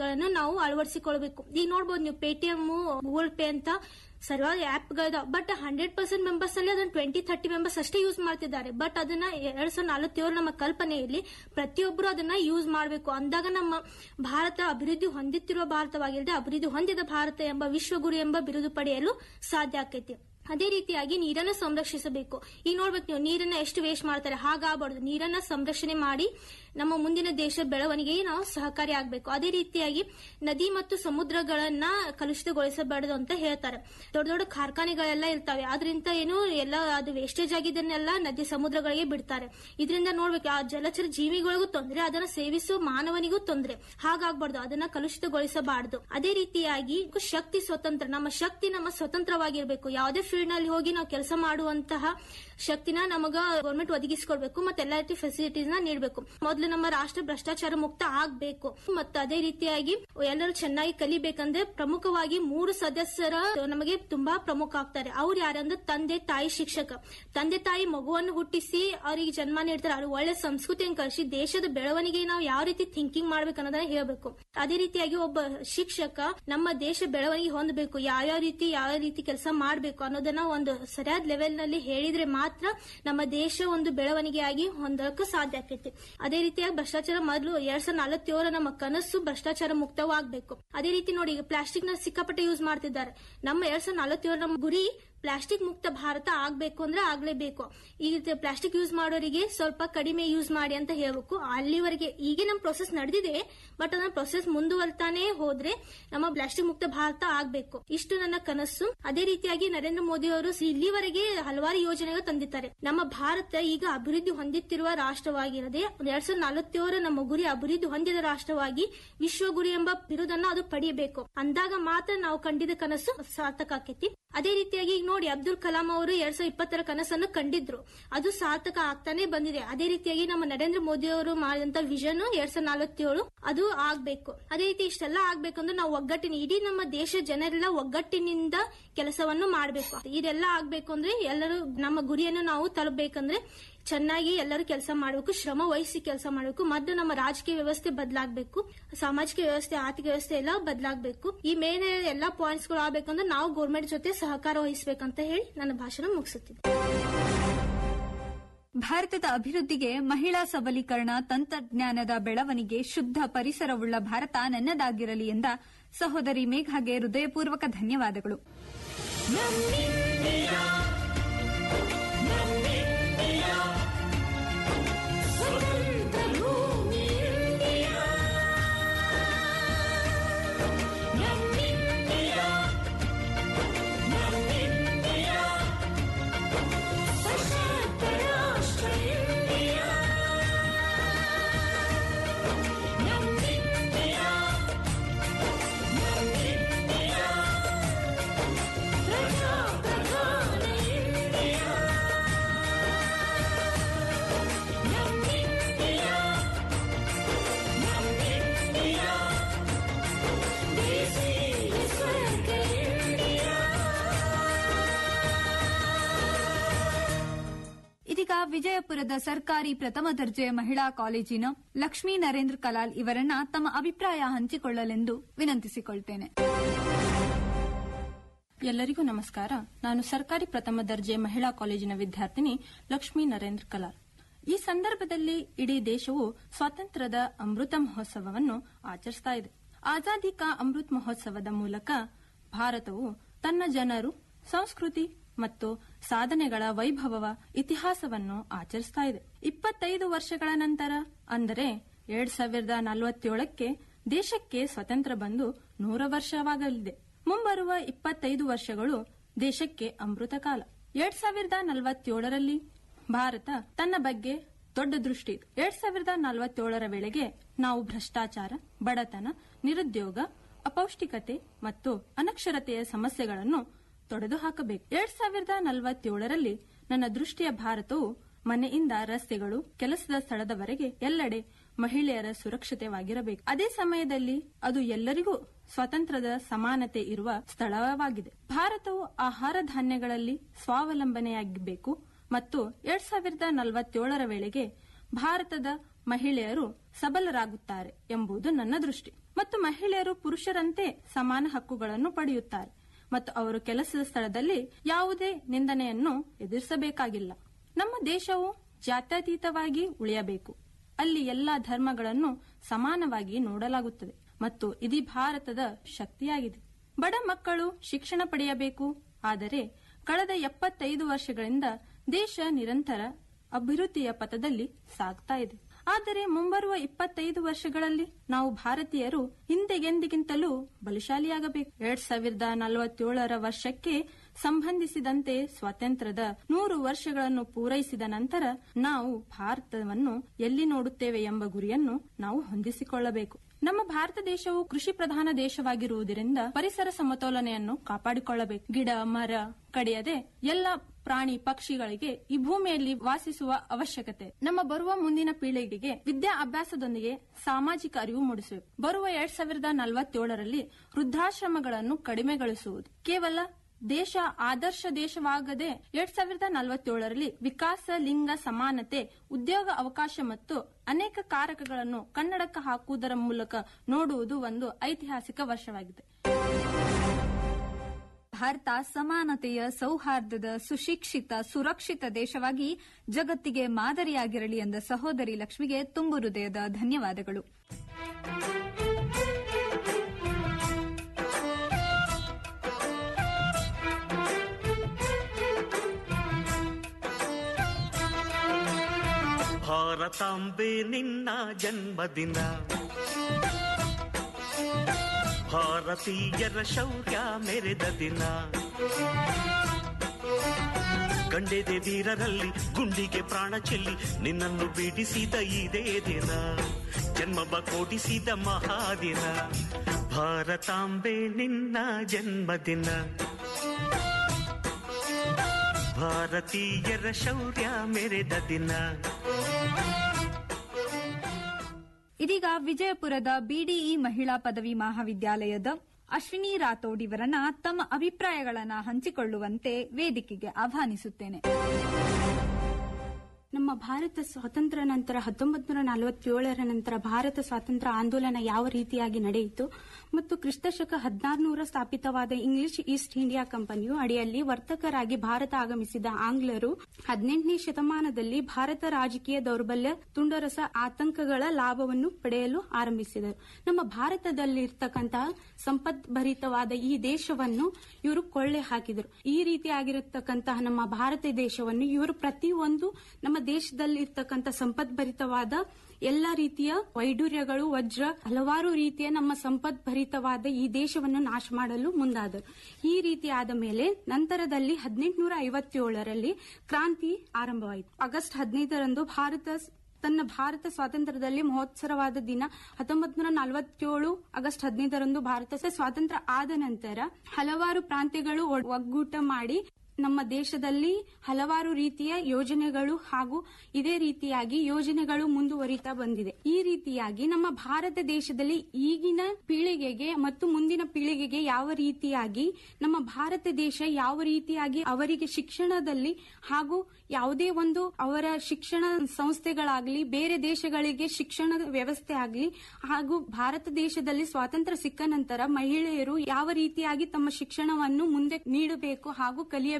ಗಳನ್ನು ನಾವು ಅಳವಡಿಸಿಕೊಳ್ಬೇಕು ಈಗ ನೋಡ್ಬೋದು ನೀವು ಪೇಟಿಎಂ ಗೂಗಲ್ ಪೇ ಅಂತ ಸರಿಯಾದ ಆಪ್ಗಳಿದಾವೆ ಬಟ್ ಹಂಡ್ರೆಡ್ ಪರ್ಸೆಂಟ್ ಮೆಂಬರ್ಸ್ ಅಲ್ಲಿ ಅದನ್ನ ಟ್ವೆಂಟಿ ಥರ್ಟಿ ಮೆಂಬರ್ಸ್ ಅಷ್ಟೇ ಯೂಸ್ ಮಾಡ್ತಿದ್ದಾರೆ ಬಟ್ ಅದನ್ನ ಎರಡ್ ಸಾವಿರದ ನಲವತ್ತೇಳು ನಮ್ಮ ಕಲ್ಪನೆಯಲ್ಲಿ ಪ್ರತಿಯೊಬ್ಬರು ಅದನ್ನ ಯೂಸ್ ಮಾಡಬೇಕು ಅಂದಾಗ ನಮ್ಮ ಭಾರತ ಅಭಿವೃದ್ಧಿ ಹೊಂದುತ್ತಿರುವ ಭಾರತವಾಗಿಲ್ಲದೆ ಅಭಿವೃದ್ಧಿ ಹೊಂದಿದ ಭಾರತ ಎಂಬ ವಿಶ್ವಗುರು ಎಂಬ ಬಿರುದು ಪಡೆಯಲು ಸಾಧ್ಯ ಆಕೈತಿ ಅದೇ ರೀತಿಯಾಗಿ ನೀರನ್ನ ಸಂರಕ್ಷಿಸಬೇಕು ಈಗ ನೋಡ್ಬೇಕು ನೀವು ನೀರನ್ನ ಎಷ್ಟು ವೇಸ್ಟ್ ಮಾಡ್ತಾರೆ ಹಾಗಾಗಬಾರ್ದು ನೀರನ್ನ ಸಂರಕ್ಷಣೆ ಮಾಡಿ ನಮ್ಮ ಮುಂದಿನ ದೇಶ ಬೆಳವಣಿಗೆಗೆ ನಾವು ಸಹಕಾರಿ ಆಗ್ಬೇಕು ಅದೇ ರೀತಿಯಾಗಿ ನದಿ ಮತ್ತು ಸಮುದ್ರಗಳನ್ನ ಕಲುಷಿತಗೊಳಿಸಬಾರದು ಅಂತ ಹೇಳ್ತಾರೆ ದೊಡ್ಡ ದೊಡ್ಡ ಕಾರ್ಖಾನೆಗಳೆಲ್ಲ ಇರ್ತವೆ ಅದರಿಂದ ಏನು ಎಲ್ಲ ಅದು ವೇಸ್ಟೇಜ್ ಆಗಿದ್ದನ್ನೆಲ್ಲ ನದಿ ಸಮುದ್ರಗಳಿಗೆ ಬಿಡ್ತಾರೆ ಇದರಿಂದ ನೋಡ್ಬೇಕು ಆ ಜಲಚರ ಜೀವಿಗಳಿಗೂ ತೊಂದರೆ ಅದನ್ನ ಸೇವಿಸುವ ಮಾನವನಿಗೂ ತೊಂದರೆ ಹಾಗಾಗ್ಬಾರ್ದು ಅದನ್ನ ಕಲುಷಿತಗೊಳಿಸಬಾರದು ಅದೇ ರೀತಿಯಾಗಿ ಶಕ್ತಿ ಸ್ವತಂತ್ರ ನಮ್ಮ ಶಕ್ತಿ ನಮ್ಮ ಸ್ವತಂತ್ರವಾಗಿರ್ಬೇಕು ಯಾವುದೇ ಫೀಲ್ಡ್ ನಲ್ಲಿ ಹೋಗಿ ನಾವು ಕೆಲಸ ಮಾಡುವಂತಹ ಶಕ್ತಿನ ನಮಗ ಗೌರ್ಮೆಂಟ್ ಒದಗಿಸಿಕೊಡ್ಬೇಕು ಮತ್ತೆ ಎಲ್ಲಾ ರೀತಿ ಫೆಸಿಲಿಟೀಸ್ ನ ನೀಡಬೇಕು ಮೊದಲು ನಮ್ಮ ರಾಷ್ಟ್ರ ಭ್ರಷ್ಟಾಚಾರ ಮುಕ್ತ ಆಗ್ಬೇಕು ಮತ್ತೆ ಅದೇ ರೀತಿಯಾಗಿ ಎಲ್ಲರೂ ಚೆನ್ನಾಗಿ ಕಲಿಬೇಕಂದ್ರೆ ಪ್ರಮುಖವಾಗಿ ಮೂರು ಸದಸ್ಯರ ನಮಗೆ ತುಂಬಾ ಪ್ರಮುಖ ಆಗ್ತಾರೆ ಅವ್ರು ಯಾರಂದ್ರೆ ತಂದೆ ತಾಯಿ ಶಿಕ್ಷಕ ತಂದೆ ತಾಯಿ ಮಗುವನ್ನು ಹುಟ್ಟಿಸಿ ಅವರಿಗೆ ಜನ್ಮ ನೀಡ್ತಾರೆ ಅವ್ರು ಒಳ್ಳೆ ಸಂಸ್ಕೃತಿಯನ್ನು ಕಲಿಸಿ ದೇಶದ ಬೆಳವಣಿಗೆ ನಾವು ಯಾವ ರೀತಿ ಥಿಂಕಿಂಗ್ ಮಾಡ್ಬೇಕು ಅನ್ನೋದನ್ನ ಹೇಳ್ಬೇಕು ಅದೇ ರೀತಿಯಾಗಿ ಒಬ್ಬ ಶಿಕ್ಷಕ ನಮ್ಮ ದೇಶ ಬೆಳವಣಿಗೆ ಹೊಂದಬೇಕು ಯಾವ್ಯಾವ ರೀತಿ ಯಾವ ರೀತಿ ಕೆಲಸ ಮಾಡಬೇಕು ಅನ್ನೋದನ್ನ ಒಂದು ಸರಿಯಾದ ಲೆವೆಲ್ ನಲ್ಲಿ ಹೇಳಿದ್ರೆ ಮಾತ್ರ ನಮ್ಮ ದೇಶ ಒಂದು ಬೆಳವಣಿಗೆಯಾಗಿ ಹೊಂದಕ್ಕೆ ಸಾಧ್ಯ ಆಕೈತಿ ಅದೇ ರೀತಿಯಾಗಿ ಭ್ರಷ್ಟಾಚಾರ ಮೊದಲು ಎರಡ್ ಸಾವಿರದ ನಲವತ್ತೇಳರ ನಮ್ಮ ಕನಸು ಭ್ರಷ್ಟಾಚಾರ ಮುಕ್ತವಾಗಬೇಕು ಅದೇ ರೀತಿ ನೋಡಿ ಈಗ ಪ್ಲಾಸ್ಟಿಕ್ ನ ಸಿಕ್ಕಾಪಟ್ಟೆ ಯೂಸ್ ಮಾಡ್ತಿದ್ದಾರೆ ನಮ್ಮ ಎರಡ್ ಸಾವಿರದ ನಲವತ್ತೇಳರ ನಮ್ಮ ಗುರಿ ಪ್ಲಾಸ್ಟಿಕ್ ಮುಕ್ತ ಭಾರತ ಆಗ್ಬೇಕು ಅಂದ್ರೆ ಆಗ್ಲೇಬೇಕು ಈಗ ಪ್ಲಾಸ್ಟಿಕ್ ಯೂಸ್ ಮಾಡೋರಿಗೆ ಸ್ವಲ್ಪ ಕಡಿಮೆ ಯೂಸ್ ಮಾಡಿ ಅಂತ ಹೇಳ್ಬೇಕು ಅಲ್ಲಿವರೆಗೆ ಈಗ ನಮ್ಮ ಪ್ರೊಸೆಸ್ ನಡೆದಿದೆ ಬಟ್ ಅದನ್ನ ಪ್ರೊಸೆಸ್ ಮುಂದುವರ್ತಾನೆ ಹೋದ್ರೆ ನಮ್ಮ ಪ್ಲಾಸ್ಟಿಕ್ ಮುಕ್ತ ಭಾರತ ಆಗ್ಬೇಕು ಇಷ್ಟು ನನ್ನ ಕನಸು ಅದೇ ರೀತಿಯಾಗಿ ನರೇಂದ್ರ ಮೋದಿ ಅವರು ಇಲ್ಲಿವರೆಗೆ ಹಲವಾರು ಯೋಜನೆಗಳು ತಂದಿದ್ದಾರೆ ನಮ್ಮ ಭಾರತ ಈಗ ಅಭಿವೃದ್ಧಿ ಹೊಂದುತ್ತಿರುವ ರಾಷ್ಟ್ರವಾಗಿರದೆ ಎರಡ್ ಸಾವಿರದ ನಲವತ್ತೇಳರ ನಮ್ಮ ಗುರಿ ಅಭಿವೃದ್ಧಿ ಹೊಂದಿದ ರಾಷ್ಟ್ರವಾಗಿ ವಿಶ್ವ ಗುರಿ ಎಂಬ ಬಿರುದನ್ನ ಅದು ಪಡೆಯಬೇಕು ಅಂದಾಗ ಮಾತ್ರ ನಾವು ಕಂಡಿದ್ದ ಕನಸು ಸಾರ್ಥಕ ಆಕೈತಿ ಅದೇ ರೀತಿಯಾಗಿ ಈಗ ನೋಡಿ ಅಬ್ದುಲ್ ಕಲಾಂ ಅವರು ಎರಡ್ ಸಾವಿರದ ಇಪ್ಪತ್ತರ ಕನಸನ್ನು ಕಂಡಿದ್ರು ಅದು ಸಾರ್ಥಕ ಆಗ್ತಾನೆ ಬಂದಿದೆ ಅದೇ ರೀತಿಯಾಗಿ ನಮ್ಮ ನರೇಂದ್ರ ಮೋದಿ ಅವರು ಮಾಡಿದಂತ ವಿಷನ್ ಎರಡ್ ಸಾವಿರದ ನಲವತ್ತೇಳು ಅದು ಆಗ್ಬೇಕು ಅದೇ ರೀತಿ ಇಷ್ಟೆಲ್ಲ ಆಗ್ಬೇಕಂದ್ರೆ ನಾವು ಒಗ್ಗಟ್ಟಿನ ಇಡೀ ನಮ್ಮ ದೇಶ ಜನರೆಲ್ಲ ಒಗ್ಗಟ್ಟಿನಿಂದ ಕೆಲಸವನ್ನು ಮಾಡಬೇಕು ಇದೆಲ್ಲ ಆಗ್ಬೇಕು ಅಂದ್ರೆ ಎಲ್ಲರೂ ನಮ್ಮ ಗುರಿಯನ್ನು ನಾವು ತಲುಪಬೇಕಂದ್ರೆ ಚೆನ್ನಾಗಿ ಎಲ್ಲರೂ ಕೆಲಸ ಮಾಡಬೇಕು ಶ್ರಮ ವಹಿಸಿ ಕೆಲಸ ಮಾಡಬೇಕು ಮತ್ತು ನಮ್ಮ ರಾಜಕೀಯ ವ್ಯವಸ್ಥೆ ಬದಲಾಗಬೇಕು ಸಾಮಾಜಿಕ ವ್ಯವಸ್ಥೆ ಆರ್ಥಿಕ ವ್ಯವಸ್ಥೆ ಎಲ್ಲ ಬದಲಾಗಬೇಕು ಈ ಮೇಲೆ ಎಲ್ಲಾ ಪಾಯಿಂಟ್ಸ್ ಗಳು ಆಗ್ಬೇಕಂದ್ರೆ ನಾವು ಗೌರ್ಮೆಂಟ್ ಜೊತೆ ಸಹಕಾರ ವಹಿಸಬೇಕಂತ ಹೇಳಿ ನನ್ನ ಭಾಷಣ ಮುಗಿಸುತ್ತೀನಿ ಭಾರತದ ಅಭಿವೃದ್ಧಿಗೆ ಮಹಿಳಾ ಸಬಲೀಕರಣ ತಂತ್ರಜ್ಞಾನದ ಬೆಳವಣಿಗೆ ಶುದ್ಧ ಪರಿಸರವುಳ್ಳ ಭಾರತ ನನ್ನದಾಗಿರಲಿ ಎಂದ ಸಹೋದರಿ ಮೇಘಾಗೆ ಹೃದಯಪೂರ್ವಕ ಧನ್ಯವಾದಗಳು ಇದೀಗ ವಿಜಯಪುರದ ಸರ್ಕಾರಿ ಪ್ರಥಮ ದರ್ಜೆ ಮಹಿಳಾ ಕಾಲೇಜಿನ ಲಕ್ಷ್ಮೀ ನರೇಂದ್ರ ಕಲಾಲ್ ಇವರನ್ನ ತಮ್ಮ ಅಭಿಪ್ರಾಯ ಹಂಚಿಕೊಳ್ಳಲೆಂದು ವಿನಂತಿಸಿಕೊಳ್ತೇನೆ ಎಲ್ಲರಿಗೂ ನಮಸ್ಕಾರ ನಾನು ಸರ್ಕಾರಿ ಪ್ರಥಮ ದರ್ಜೆ ಮಹಿಳಾ ಕಾಲೇಜಿನ ವಿದ್ಯಾರ್ಥಿನಿ ಲಕ್ಷ್ಮೀ ನರೇಂದ್ರ ಕಲಾಲ್ ಈ ಸಂದರ್ಭದಲ್ಲಿ ಇಡೀ ದೇಶವು ಸ್ವಾತಂತ್ರ್ಯದ ಅಮೃತ ಮಹೋತ್ಸವವನ್ನು ಆಚರಿಸ್ತಾ ಇದೆ ಆಜಾದಿ ಕಾ ಅಮೃತ್ ಮಹೋತ್ಸವದ ಮೂಲಕ ಭಾರತವು ತನ್ನ ಜನರು ಸಂಸ್ಕೃತಿ ಮತ್ತು ಸಾಧನೆಗಳ ವೈಭವವ ಇತಿಹಾಸವನ್ನು ಆಚರಿಸ್ತಾ ಇದೆ ಇಪ್ಪತ್ತೈದು ವರ್ಷಗಳ ನಂತರ ಅಂದರೆ ಎರಡ್ ಸಾವಿರದ ನಲವತ್ತೇಳಕ್ಕೆ ದೇಶಕ್ಕೆ ಸ್ವತಂತ್ರ ಬಂದು ನೂರ ವರ್ಷವಾಗಲಿದೆ ಮುಂಬರುವ ಇಪ್ಪತ್ತೈದು ವರ್ಷಗಳು ದೇಶಕ್ಕೆ ಅಮೃತ ಕಾಲ ಎರಡ್ ಸಾವಿರದ ನಲವತ್ತೇಳರಲ್ಲಿ ಭಾರತ ತನ್ನ ಬಗ್ಗೆ ದೊಡ್ಡ ದೃಷ್ಟಿ ಇದೆ ಎರಡ್ ಸಾವಿರದ ನಲವತ್ತೇಳರ ವೇಳೆಗೆ ನಾವು ಭ್ರಷ್ಟಾಚಾರ ಬಡತನ ನಿರುದ್ಯೋಗ ಅಪೌಷ್ಟಿಕತೆ ಮತ್ತು ಅನಕ್ಷರತೆಯ ಸಮಸ್ಯೆಗಳನ್ನು ತೊಡೆದು ಹಾಕಬೇಕು ಎರಡ್ ಸಾವಿರದ ನಲವತ್ತೇಳರಲ್ಲಿ ನನ್ನ ದೃಷ್ಟಿಯ ಭಾರತವು ಮನೆಯಿಂದ ರಸ್ತೆಗಳು ಕೆಲಸದ ಸ್ಥಳದವರೆಗೆ ಎಲ್ಲೆಡೆ ಮಹಿಳೆಯರ ಸುರಕ್ಷತೆವಾಗಿರಬೇಕು ಅದೇ ಸಮಯದಲ್ಲಿ ಅದು ಎಲ್ಲರಿಗೂ ಸ್ವಾತಂತ್ರ್ಯದ ಸಮಾನತೆ ಇರುವ ಸ್ಥಳವಾಗಿದೆ ಭಾರತವು ಆಹಾರ ಧಾನ್ಯಗಳಲ್ಲಿ ಸ್ವಾವಲಂಬನೆಯಾಗಬೇಕು ಮತ್ತು ಎರಡ್ ಸಾವಿರದ ನಲವತ್ತೇಳರ ವೇಳೆಗೆ ಭಾರತದ ಮಹಿಳೆಯರು ಸಬಲರಾಗುತ್ತಾರೆ ಎಂಬುದು ನನ್ನ ದೃಷ್ಟಿ ಮತ್ತು ಮಹಿಳೆಯರು ಪುರುಷರಂತೆ ಸಮಾನ ಹಕ್ಕುಗಳನ್ನು ಪಡೆಯುತ್ತಾರೆ ಮತ್ತು ಅವರು ಕೆಲಸದ ಸ್ಥಳದಲ್ಲಿ ಯಾವುದೇ ನಿಂದನೆಯನ್ನು ಎದುರಿಸಬೇಕಾಗಿಲ್ಲ ನಮ್ಮ ದೇಶವು ಜಾತ್ಯತೀತವಾಗಿ ಉಳಿಯಬೇಕು ಅಲ್ಲಿ ಎಲ್ಲಾ ಧರ್ಮಗಳನ್ನು ಸಮಾನವಾಗಿ ನೋಡಲಾಗುತ್ತದೆ ಮತ್ತು ಇದು ಭಾರತದ ಶಕ್ತಿಯಾಗಿದೆ ಬಡ ಮಕ್ಕಳು ಶಿಕ್ಷಣ ಪಡೆಯಬೇಕು ಆದರೆ ಕಳೆದ ಎಪ್ಪತ್ತೈದು ವರ್ಷಗಳಿಂದ ದೇಶ ನಿರಂತರ ಅಭಿವೃದ್ಧಿಯ ಪಥದಲ್ಲಿ ಸಾಗ್ತಾ ಇದೆ ಆದರೆ ಮುಂಬರುವ ಇಪ್ಪತ್ತೈದು ವರ್ಷಗಳಲ್ಲಿ ನಾವು ಭಾರತೀಯರು ಹಿಂದೆಗೆಂದಿಗಿಂತಲೂ ಬಲಶಾಲಿಯಾಗಬೇಕು ಎರಡ್ ಸಾವಿರದ ನಲವತ್ತೇಳರ ವರ್ಷಕ್ಕೆ ಸಂಬಂಧಿಸಿದಂತೆ ಸ್ವಾತಂತ್ರ್ಯದ ನೂರು ವರ್ಷಗಳನ್ನು ಪೂರೈಸಿದ ನಂತರ ನಾವು ಭಾರತವನ್ನು ಎಲ್ಲಿ ನೋಡುತ್ತೇವೆ ಎಂಬ ಗುರಿಯನ್ನು ನಾವು ಹೊಂದಿಸಿಕೊಳ್ಳಬೇಕು ನಮ್ಮ ಭಾರತ ದೇಶವು ಕೃಷಿ ಪ್ರಧಾನ ದೇಶವಾಗಿರುವುದರಿಂದ ಪರಿಸರ ಸಮತೋಲನೆಯನ್ನು ಕಾಪಾಡಿಕೊಳ್ಳಬೇಕು ಗಿಡ ಮರ ಕಡಿಯದೆ ಎಲ್ಲ ಪ್ರಾಣಿ ಪಕ್ಷಿಗಳಿಗೆ ಈ ಭೂಮಿಯಲ್ಲಿ ವಾಸಿಸುವ ಅವಶ್ಯಕತೆ ನಮ್ಮ ಬರುವ ಮುಂದಿನ ಪೀಳಿಗೆಗೆ ವಿದ್ಯಾ ಅಭ್ಯಾಸದೊಂದಿಗೆ ಸಾಮಾಜಿಕ ಅರಿವು ಮೂಡಿಸಬೇಕು ಬರುವ ಎರಡ್ ಸಾವಿರದ ನಲವತ್ತೇಳರಲ್ಲಿ ವೃದ್ಧಾಶ್ರಮಗಳನ್ನು ಕಡಿಮೆಗೊಳಿಸುವುದು ಕೇವಲ ದೇಶ ಆದರ್ಶ ದೇಶವಾಗದೆ ಎರಡ್ ಸಾವಿರದ ನಲವತ್ತೇಳರಲ್ಲಿ ವಿಕಾಸ ಲಿಂಗ ಸಮಾನತೆ ಉದ್ಯೋಗ ಅವಕಾಶ ಮತ್ತು ಅನೇಕ ಕಾರಕಗಳನ್ನು ಕನ್ನಡಕ ಹಾಕುವುದರ ಮೂಲಕ ನೋಡುವುದು ಒಂದು ಐತಿಹಾಸಿಕ ವರ್ಷವಾಗಿದೆ ಭಾರತ ಸಮಾನತೆಯ ಸೌಹಾರ್ದದ ಸುಶಿಕ್ಷಿತ ಸುರಕ್ಷಿತ ದೇಶವಾಗಿ ಜಗತ್ತಿಗೆ ಮಾದರಿಯಾಗಿರಲಿ ಎಂದ ಸಹೋದರಿ ಲಕ್ಷ್ಮಿಗೆ ತುಂಬು ಹೃದಯದ ಧನ್ಯವಾದಗಳು ಭಾರತಾಂಬೆ ನಿನ್ನ ಜನ್ಮದಿನ ಭಾರತೀಯರ ಶೌರ್ಯ ಮೆರೆದ ದಿನ ಗಂಡೆದೆ ವೀರರಲ್ಲಿ ಗುಂಡಿಗೆ ಪ್ರಾಣ ಚೆಲ್ಲಿ ನಿನ್ನನ್ನು ಬಿಡಿಸಿದ ಇದೇ ದಿನ ಜನ್ಮವ ಕೊಡಿಸಿದ ಮಹಾದಿನ ಭಾರತಾಂಬೆ ನಿನ್ನ ಜನ್ಮದಿನ ಭಾರತೀಯರ ಶೌರ್ಯ ಮೆರೆದ ದಿನ ಇದೀಗ ವಿಜಯಪುರದ ಬಿಡಿಇ ಮಹಿಳಾ ಪದವಿ ಮಹಾವಿದ್ಯಾಲಯದ ಅಶ್ವಿನಿ ರಾಥೋಡ್ ಇವರನ್ನ ತಮ್ಮ ಅಭಿಪ್ರಾಯಗಳನ್ನ ಹಂಚಿಕೊಳ್ಳುವಂತೆ ವೇದಿಕೆಗೆ ಆಹ್ವಾನಿಸುತ್ತೇನೆ ನಮ್ಮ ಭಾರತ ಸ್ವಾತಂತ್ರ್ಯ ನಂತರ ಹತ್ತೊಂಬತ್ತು ನೂರ ನಲವತ್ತೇಳರ ನಂತರ ಭಾರತ ಸ್ವಾತಂತ್ರ್ಯ ಆಂದೋಲನ ಯಾವ ರೀತಿಯಾಗಿ ನಡೆಯಿತು ಮತ್ತು ಕ್ರಿಸ್ತಶಕ ಹದಿನಾರುನೂರ ಸ್ಥಾಪಿತವಾದ ಇಂಗ್ಲಿಷ್ ಈಸ್ಟ್ ಇಂಡಿಯಾ ಕಂಪನಿಯು ಅಡಿಯಲ್ಲಿ ವರ್ತಕರಾಗಿ ಭಾರತ ಆಗಮಿಸಿದ ಆಂಗ್ಲರು ಹದಿನೆಂಟನೇ ಶತಮಾನದಲ್ಲಿ ಭಾರತ ರಾಜಕೀಯ ದೌರ್ಬಲ್ಯ ತುಂಡರಸ ಆತಂಕಗಳ ಲಾಭವನ್ನು ಪಡೆಯಲು ಆರಂಭಿಸಿದರು ನಮ್ಮ ಭಾರತದಲ್ಲಿರ್ತಕ್ಕಂತಹ ಸಂಪದ್ಭರಿತವಾದ ಈ ದೇಶವನ್ನು ಇವರು ಕೊಳ್ಳೆ ಹಾಕಿದರು ಈ ರೀತಿಯಾಗಿರತಕ್ಕಂತಹ ನಮ್ಮ ಭಾರತ ದೇಶವನ್ನು ಇವರು ಪ್ರತಿಯೊಂದು ನಮ್ಮ ದೇಶದಲ್ಲಿ ಇರ್ತಕ್ಕಂಥ ಸಂಪದ್ಭರಿತವಾದ ಎಲ್ಲ ರೀತಿಯ ವೈಡೂರ್ಯಗಳು ವಜ್ರ ಹಲವಾರು ರೀತಿಯ ನಮ್ಮ ಸಂಪದ್ಭರಿತವಾದ ಈ ದೇಶವನ್ನು ನಾಶ ಮಾಡಲು ಮುಂದಾದರು ಈ ರೀತಿ ಆದ ಮೇಲೆ ನಂತರದಲ್ಲಿ ಹದಿನೆಂಟುನೂರ ಐವತ್ತೇಳರಲ್ಲಿ ಕ್ರಾಂತಿ ಆರಂಭವಾಯಿತು ಆಗಸ್ಟ್ ಹದಿನೈದರಂದು ಭಾರತ ತನ್ನ ಭಾರತ ಸ್ವಾತಂತ್ರ್ಯದಲ್ಲಿ ಮಹೋತ್ಸವವಾದ ದಿನ ಹತ್ತೊಂಬತ್ತು ನೂರ ನಲವತ್ತೇಳು ಆಗಸ್ಟ್ ಹದಿನೈದರಂದು ಭಾರತ ಸ್ವಾತಂತ್ರ್ಯ ಆದ ನಂತರ ಹಲವಾರು ಪ್ರಾಂತ್ಯಗಳು ಒ- ಒಗ್ಗೂಟ ಮಾಡಿ ನಮ್ಮ ದೇಶದಲ್ಲಿ ಹಲವಾರು ರೀತಿಯ ಯೋಜನೆಗಳು ಹಾಗೂ ಇದೇ ರೀತಿಯಾಗಿ ಯೋಜನೆಗಳು ಮುಂದುವರಿತಾ ಬಂದಿದೆ ಈ ರೀತಿಯಾಗಿ ನಮ್ಮ ಭಾರತ ದೇಶದಲ್ಲಿ ಈಗಿನ ಪೀಳಿಗೆಗೆ ಮತ್ತು ಮುಂದಿನ ಪೀಳಿಗೆಗೆ ಯಾವ ರೀತಿಯಾಗಿ ನಮ್ಮ ಭಾರತ ದೇಶ ಯಾವ ರೀತಿಯಾಗಿ ಅವರಿಗೆ ಶಿಕ್ಷಣದಲ್ಲಿ ಹಾಗೂ ಯಾವುದೇ ಒಂದು ಅವರ ಶಿಕ್ಷಣ ಸಂಸ್ಥೆಗಳಾಗಲಿ ಬೇರೆ ದೇಶಗಳಿಗೆ ಶಿಕ್ಷಣ ವ್ಯವಸ್ಥೆ ಆಗಲಿ ಹಾಗೂ ಭಾರತ ದೇಶದಲ್ಲಿ ಸ್ವಾತಂತ್ರ್ಯ ಸಿಕ್ಕ ನಂತರ ಮಹಿಳೆಯರು ಯಾವ ರೀತಿಯಾಗಿ ತಮ್ಮ ಶಿಕ್ಷಣವನ್ನು ಮುಂದೆ ನೀಡಬೇಕು ಹಾಗೂ ಕಲಿಯಬೇಕೆಂಬ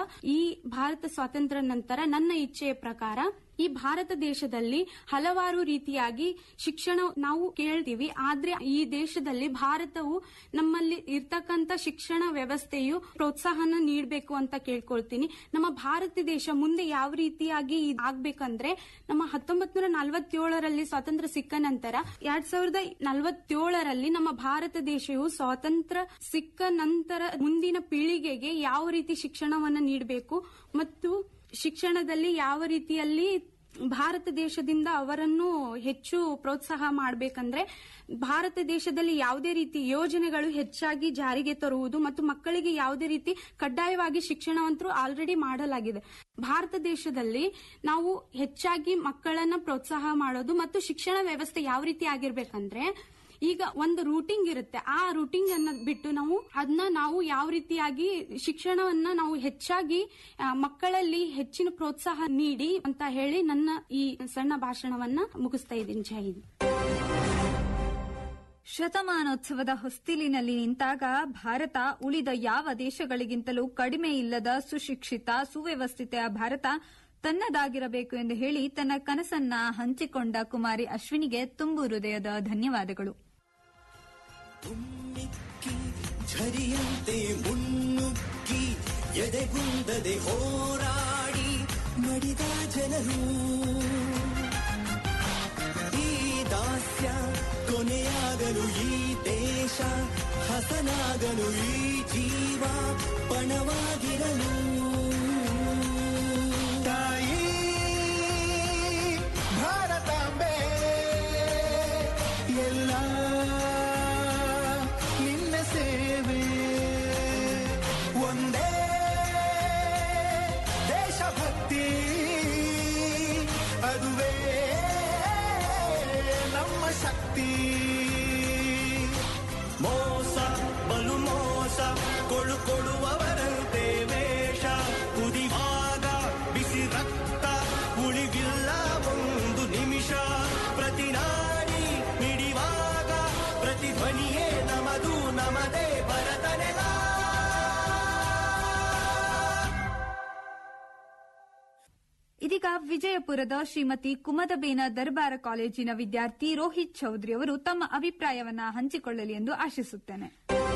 ಈ ಭಾರತ ಸ್ವಾತಂತ್ರ್ಯ ನಂತರ ನನ್ನ ಇಚ್ಛೆಯ ಪ್ರಕಾರ ಈ ಭಾರತ ದೇಶದಲ್ಲಿ ಹಲವಾರು ರೀತಿಯಾಗಿ ಶಿಕ್ಷಣ ನಾವು ಕೇಳ್ತೀವಿ ಆದ್ರೆ ಈ ದೇಶದಲ್ಲಿ ಭಾರತವು ನಮ್ಮಲ್ಲಿ ಇರ್ತಕ್ಕಂಥ ಶಿಕ್ಷಣ ವ್ಯವಸ್ಥೆಯು ಪ್ರೋತ್ಸಾಹನ ನೀಡಬೇಕು ಅಂತ ಕೇಳ್ಕೊಳ್ತೀನಿ ನಮ್ಮ ಭಾರತ ದೇಶ ಮುಂದೆ ಯಾವ ರೀತಿಯಾಗಿ ಇದ್ ಆಗ್ಬೇಕಂದ್ರೆ ನಮ್ಮ ಹತ್ತೊಂಬತ್ ನೂರ ನಲವತ್ತೇಳರಲ್ಲಿ ಸ್ವಾತಂತ್ರ್ಯ ಸಿಕ್ಕ ನಂತರ ಎರಡ್ ಸಾವಿರದ ನಲವತ್ತೇಳರಲ್ಲಿ ನಮ್ಮ ಭಾರತ ದೇಶವು ಸ್ವಾತಂತ್ರ್ಯ ಸಿಕ್ಕ ನಂತರ ಮುಂದಿನ ಪೀಳಿಗೆಗೆ ಯಾವ ರೀತಿ ಶಿಕ್ಷಣವನ್ನ ನೀಡಬೇಕು ಮತ್ತು ಶಿಕ್ಷಣದಲ್ಲಿ ಯಾವ ರೀತಿಯಲ್ಲಿ ಭಾರತ ದೇಶದಿಂದ ಅವರನ್ನು ಹೆಚ್ಚು ಪ್ರೋತ್ಸಾಹ ಮಾಡಬೇಕಂದ್ರೆ ಭಾರತ ದೇಶದಲ್ಲಿ ಯಾವುದೇ ರೀತಿ ಯೋಜನೆಗಳು ಹೆಚ್ಚಾಗಿ ಜಾರಿಗೆ ತರುವುದು ಮತ್ತು ಮಕ್ಕಳಿಗೆ ಯಾವುದೇ ರೀತಿ ಕಡ್ಡಾಯವಾಗಿ ಶಿಕ್ಷಣವಂತರೂ ಆಲ್ರೆಡಿ ಮಾಡಲಾಗಿದೆ ಭಾರತ ದೇಶದಲ್ಲಿ ನಾವು ಹೆಚ್ಚಾಗಿ ಮಕ್ಕಳನ್ನ ಪ್ರೋತ್ಸಾಹ ಮಾಡೋದು ಮತ್ತು ಶಿಕ್ಷಣ ವ್ಯವಸ್ಥೆ ಯಾವ ರೀತಿ ಆಗಿರ್ಬೇಕಂದ್ರೆ ಈಗ ಒಂದು ರೂಟಿಂಗ್ ಇರುತ್ತೆ ಆ ರೂಟಿಂಗ್ ಅನ್ನ ಬಿಟ್ಟು ನಾವು ಅದನ್ನ ನಾವು ಯಾವ ರೀತಿಯಾಗಿ ಶಿಕ್ಷಣವನ್ನ ನಾವು ಹೆಚ್ಚಾಗಿ ಆ, ಮಕ್ಕಳಲ್ಲಿ ಹೆಚ್ಚಿನ ಪ್ರೋತ್ಸಾಹ ನೀಡಿ ಅಂತ ಹೇಳಿ ನನ್ನ ಈ ಸಣ್ಣ ಭಾಷಣವನ್ನ ಮುಗಿಸ್ತಾ ಇದ್ದೀನಿ ಜೈ ಹಿಂದ್ ಶತಮಾನೋತ್ಸವದ ಹೊಸ್ತಿಲಿನಲ್ಲಿ ನಿಂತಾಗ ಭಾರತ ಉಳಿದ ಯಾವ ದೇಶಗಳಿಗಿಂತಲೂ ಕಡಿಮೆ ಇಲ್ಲದ ಸುಶಿಕ್ಷಿತ ಸುವ್ಯವಸ್ಥಿತ ಭಾರತ ತನ್ನದಾಗಿರಬೇಕು ಎಂದು ಹೇಳಿ ತನ್ನ ಕನಸನ್ನ ಹಂಚಿಕೊಂಡ ಕುಮಾರಿ ಅಶ್ವಿನಿಗೆ ತುಂಬು ಹೃದಯದ ಧನ್ಯವಾದಗಳು ಝರಿಯಂತೆ ಮುನ್ನುಗ್ಗಿ ಎದೆಗುಂದದೆ ಹೋರಾಡಿ ಮಡಿದ ಜನರು ಈ ದಾಸ್ಯ ಕೊನೆಯಾಗಲು ಈ ದೇಶ ಹಸನಾಗಲು ಈ ಜೀವ ಪಣವಾಗಿರಲು ತಾಯಿ ಭಾರತಾಂಬೆ ಎಲ್ಲ ನಿನ್ನ ಸೇವೆ ಒಂದೇ ದೇಶಭಕ್ತಿ ಅದುವೇ ನಮ್ಮ ಶಕ್ತಿ ಮೋಸ ಬಲು ಮೋಸ ಕೊಳು ಕೊಡುವವರಂತೆ ವೇಷ ಕುದಿವಾಗ ಬಿಸಿ ರಕ್ತ ಉಳಿಗಿಲ್ಲ ಒಂದು ನಿಮಿಷ ಪ್ರತಿ ನಾಡಿ ಮಿಡಿವಾಗ ಪ್ರತಿಧ್ವನಿಯೇ ನಮದು ನಮದೇ ಭರತನೆಲ ಇದೀಗ ವಿಜಯಪುರದ ಶ್ರೀಮತಿ ಕುಮದಬೇನ ದರ್ಬಾರ ಕಾಲೇಜಿನ ವಿದ್ಯಾರ್ಥಿ ರೋಹಿತ್ ಚೌಧರಿ ಅವರು ತಮ್ಮ ಅಭಿಪ್ರಾಯವನ್ನ ಹಂಚಿಕೊಳ್ಳಲಿ ಎಂದು ಆಶಿಸುತ್ತೇನೆ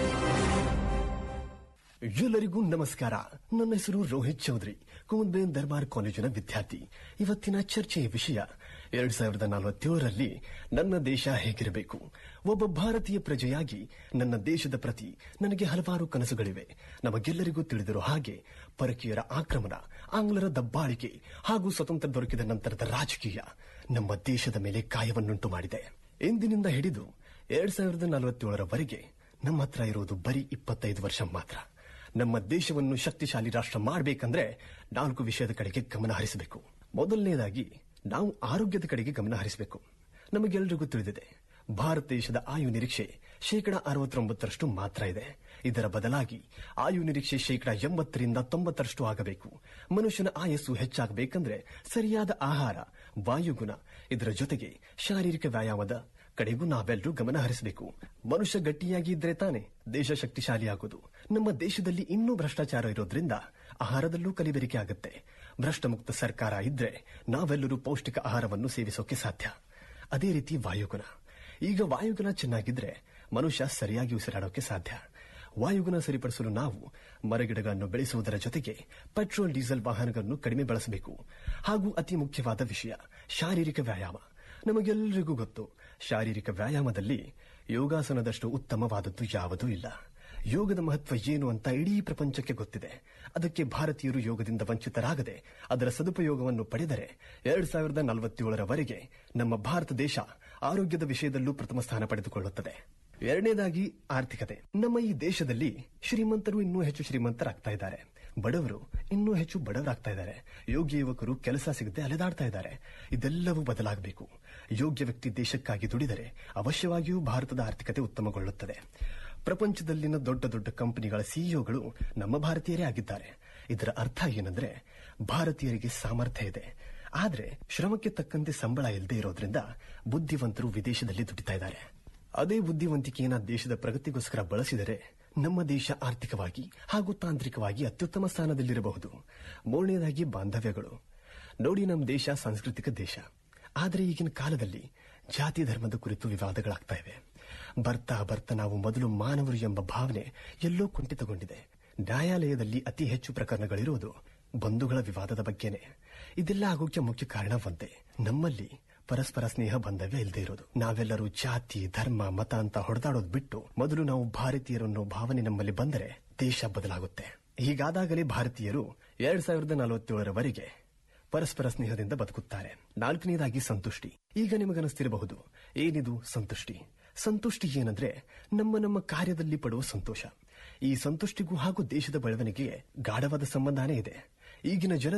ಎಲ್ಲರಿಗೂ ನಮಸ್ಕಾರ ನನ್ನ ಹೆಸರು ರೋಹಿತ್ ಚೌಧರಿ ಕುಮದ್ಬೇನ್ ದರ್ಬಾರ್ ಕಾಲೇಜಿನ ವಿದ್ಯಾರ್ಥಿ ಇವತ್ತಿನ ಚರ್ಚೆಯ ವಿಷಯ ಎರಡ್ ಸಾವಿರದ ನಲವತ್ತೇಳರಲ್ಲಿ ನನ್ನ ದೇಶ ಹೇಗಿರಬೇಕು ಒಬ್ಬ ಭಾರತೀಯ ಪ್ರಜೆಯಾಗಿ ನನ್ನ ದೇಶದ ಪ್ರತಿ ನನಗೆ ಹಲವಾರು ಕನಸುಗಳಿವೆ ನಮಗೆಲ್ಲರಿಗೂ ತಿಳಿದಿರೋ ಹಾಗೆ ಪರಕೀಯರ ಆಕ್ರಮಣ ಆಂಗ್ಲರ ದಬ್ಬಾಳಿಕೆ ಹಾಗೂ ಸ್ವತಂತ್ರ ದೊರಕಿದ ನಂತರದ ರಾಜಕೀಯ ನಮ್ಮ ದೇಶದ ಮೇಲೆ ಕಾಯವನ್ನುಂಟು ಮಾಡಿದೆ ಇಂದಿನಿಂದ ಹಿಡಿದು ಎರಡ್ ಸಾವಿರದ ನಲವತ್ತೇಳರವರೆಗೆ ನಮ್ಮ ಹತ್ರ ಇರುವುದು ಬರೀ ಇಪ್ಪತ್ತೈದು ವರ್ಷ ಮಾತ್ರ ನಮ್ಮ ದೇಶವನ್ನು ಶಕ್ತಿಶಾಲಿ ರಾಷ್ಟ್ರ ಮಾಡಬೇಕಂದ್ರೆ ನಾಲ್ಕು ವಿಷಯದ ಕಡೆಗೆ ಗಮನ ಹರಿಸಬೇಕು ಮೊದಲನೇದಾಗಿ ನಾವು ಆರೋಗ್ಯದ ಕಡೆಗೆ ಗಮನ ಹರಿಸಬೇಕು ನಮಗೆಲ್ಲರಿಗೂ ತಿಳಿದಿದೆ ಭಾರತ ದೇಶದ ಆಯು ನಿರೀಕ್ಷೆ ಶೇಕಡ ಅರವತ್ತೊಂಬತ್ತರಷ್ಟು ಮಾತ್ರ ಇದೆ ಇದರ ಬದಲಾಗಿ ಆಯು ನಿರೀಕ್ಷೆ ಶೇಕಡ ಎಂಬತ್ತರಿಂದ ತೊಂಬತ್ತರಷ್ಟು ಆಗಬೇಕು ಮನುಷ್ಯನ ಆಯಸ್ಸು ಹೆಚ್ಚಾಗಬೇಕಂದ್ರೆ ಸರಿಯಾದ ಆಹಾರ ವಾಯುಗುಣ ಇದರ ಜೊತೆಗೆ ಶಾರೀರಿಕ ವ್ಯಾಯಾಮದ ಕಡೆಗೂ ನಾವೆಲ್ಲರೂ ಗಮನ ಹರಿಸಬೇಕು ಮನುಷ್ಯ ಗಟ್ಟಿಯಾಗಿ ಇದ್ರೆ ತಾನೆ ದೇಶ ಶಕ್ತಿಶಾಲಿಯಾಗುವುದು ನಮ್ಮ ದೇಶದಲ್ಲಿ ಇನ್ನೂ ಭ್ರಷ್ಟಾಚಾರ ಇರೋದ್ರಿಂದ ಆಹಾರದಲ್ಲೂ ಕಲಿಬೆರಿಕೆ ಆಗುತ್ತೆ ಭ್ರಷ್ಟ ಮುಕ್ತ ಸರ್ಕಾರ ಇದ್ರೆ ನಾವೆಲ್ಲರೂ ಪೌಷ್ಟಿಕ ಆಹಾರವನ್ನು ಸೇವಿಸೋಕೆ ಸಾಧ್ಯ ಅದೇ ರೀತಿ ವಾಯುಗುಣ ಈಗ ವಾಯುಗುಣ ಚೆನ್ನಾಗಿದ್ರೆ ಮನುಷ್ಯ ಸರಿಯಾಗಿ ಉಸಿರಾಡೋಕೆ ಸಾಧ್ಯ ವಾಯುಗುಣ ಸರಿಪಡಿಸಲು ನಾವು ಮರಗಿಡಗಳನ್ನು ಬೆಳೆಸುವುದರ ಜೊತೆಗೆ ಪೆಟ್ರೋಲ್ ಡೀಸೆಲ್ ವಾಹನಗಳನ್ನು ಕಡಿಮೆ ಬಳಸಬೇಕು ಹಾಗೂ ಅತಿ ಮುಖ್ಯವಾದ ವಿಷಯ ಶಾರೀರಿಕ ವ್ಯಾಯಾಮ ನಮಗೆಲ್ಲರಿಗೂ ಗೊತ್ತು ಶಾರೀರಿಕ ವ್ಯಾಯಾಮದಲ್ಲಿ ಯೋಗಾಸನದಷ್ಟು ಉತ್ತಮವಾದದ್ದು ಯಾವುದೂ ಇಲ್ಲ ಯೋಗದ ಮಹತ್ವ ಏನು ಅಂತ ಇಡೀ ಪ್ರಪಂಚಕ್ಕೆ ಗೊತ್ತಿದೆ ಅದಕ್ಕೆ ಭಾರತೀಯರು ಯೋಗದಿಂದ ವಂಚಿತರಾಗದೆ ಅದರ ಸದುಪಯೋಗವನ್ನು ಪಡೆದರೆ ಎರಡ್ ಸಾವಿರದ ನಲವತ್ತೇಳರವರೆಗೆ ನಮ್ಮ ಭಾರತ ದೇಶ ಆರೋಗ್ಯದ ವಿಷಯದಲ್ಲೂ ಪ್ರಥಮ ಸ್ಥಾನ ಪಡೆದುಕೊಳ್ಳುತ್ತದೆ ಎರಡನೇದಾಗಿ ಆರ್ಥಿಕತೆ ನಮ್ಮ ಈ ದೇಶದಲ್ಲಿ ಶ್ರೀಮಂತರು ಇನ್ನೂ ಹೆಚ್ಚು ಶ್ರೀಮಂತರಾಗ್ತಾ ಇದ್ದಾರೆ ಬಡವರು ಇನ್ನೂ ಹೆಚ್ಚು ಬಡವರಾಗ್ತಾ ಇದ್ದಾರೆ ಯೋಗ್ಯ ಯುವಕರು ಕೆಲಸ ಸಿಗದೆ ಅಲೆದಾಡ್ತಾ ಇದ್ದಾರೆ ಇದೆಲ್ಲವೂ ಬದಲಾಗಬೇಕು ಯೋಗ್ಯ ವ್ಯಕ್ತಿ ದೇಶಕ್ಕಾಗಿ ದುಡಿದರೆ ಅವಶ್ಯವಾಗಿಯೂ ಭಾರತದ ಆರ್ಥಿಕತೆ ಉತ್ತಮಗೊಳ್ಳುತ್ತದೆ ಪ್ರಪಂಚದಲ್ಲಿನ ದೊಡ್ಡ ದೊಡ್ಡ ಕಂಪನಿಗಳ ಸಿಇಒಗಳು ನಮ್ಮ ಭಾರತೀಯರೇ ಆಗಿದ್ದಾರೆ ಇದರ ಅರ್ಥ ಏನಂದ್ರೆ ಭಾರತೀಯರಿಗೆ ಸಾಮರ್ಥ್ಯ ಇದೆ ಆದ್ರೆ ಶ್ರಮಕ್ಕೆ ತಕ್ಕಂತೆ ಸಂಬಳ ಇಲ್ಲದೆ ಇರೋದ್ರಿಂದ ಬುದ್ಧಿವಂತರು ವಿದೇಶದಲ್ಲಿ ದುಡಿತಾ ಇದ್ದಾರೆ ಅದೇ ಬುದ್ಧಿವಂತಿಕೆಯನ್ನ ದೇಶದ ಪ್ರಗತಿಗೋಸ್ಕರ ಬಳಸಿದರೆ ನಮ್ಮ ದೇಶ ಆರ್ಥಿಕವಾಗಿ ಹಾಗೂ ತಾಂತ್ರಿಕವಾಗಿ ಅತ್ಯುತ್ತಮ ಸ್ಥಾನದಲ್ಲಿರಬಹುದು ಮೂರನೇದಾಗಿ ಬಾಂಧವ್ಯಗಳು ನೋಡಿ ನಮ್ಮ ದೇಶ ಸಾಂಸ್ಕೃತಿಕ ದೇಶ ಆದರೆ ಈಗಿನ ಕಾಲದಲ್ಲಿ ಜಾತಿ ಧರ್ಮದ ಕುರಿತು ವಿವಾದಗಳಾಗ್ತಾ ಇವೆ ಬರ್ತಾ ಬರ್ತಾ ನಾವು ಮೊದಲು ಮಾನವರು ಎಂಬ ಭಾವನೆ ಎಲ್ಲೋ ಕುಂಠಿತಗೊಂಡಿದೆ ನ್ಯಾಯಾಲಯದಲ್ಲಿ ಅತಿ ಹೆಚ್ಚು ಪ್ರಕರಣಗಳಿರುವುದು ಬಂಧುಗಳ ವಿವಾದದ ಬಗ್ಗೆನೆ ಇದೆಲ್ಲ ಆಗೋಕೆ ಮುಖ್ಯ ಕಾರಣ ಒಂದೇ ನಮ್ಮಲ್ಲಿ ಪರಸ್ಪರ ಸ್ನೇಹ ಬಾಂಧವ್ಯ ಇಲ್ಲದೆ ಇರೋದು ನಾವೆಲ್ಲರೂ ಜಾತಿ ಧರ್ಮ ಮತ ಅಂತ ಹೊಡೆದಾಡೋದು ಬಿಟ್ಟು ಮೊದಲು ನಾವು ಭಾರತೀಯರು ಅನ್ನೋ ಭಾವನೆ ನಮ್ಮಲ್ಲಿ ಬಂದರೆ ದೇಶ ಬದಲಾಗುತ್ತೆ ಹೀಗಾದಾಗಲೇ ಭಾರತೀಯರು ಎರಡ್ ಸಾವಿರದ ನಲವತ್ತೇಳರವರೆಗೆ ಪರಸ್ಪರ ಸ್ನೇಹದಿಂದ ಬದುಕುತ್ತಾರೆ ನಾಲ್ಕನೇದಾಗಿ ಸಂತುಷ್ಟಿ ಈಗ ನಿಮಗನಿಸ್ತಿರಬಹುದು ಏನಿದು ಸಂತುಷ್ಟಿ ಸಂತುಷ್ಟಿ ಏನಂದ್ರೆ ನಮ್ಮ ನಮ್ಮ ಕಾರ್ಯದಲ್ಲಿ ಪಡುವ ಸಂತೋಷ ಈ ಸಂತುಷ್ಟಿಗೂ ಹಾಗೂ ದೇಶದ ಬೆಳವಣಿಗೆಗೆ ಗಾಢವಾದ ಸಂಬಂಧನೇ ಇದೆ ಈಗಿನ ಜನರು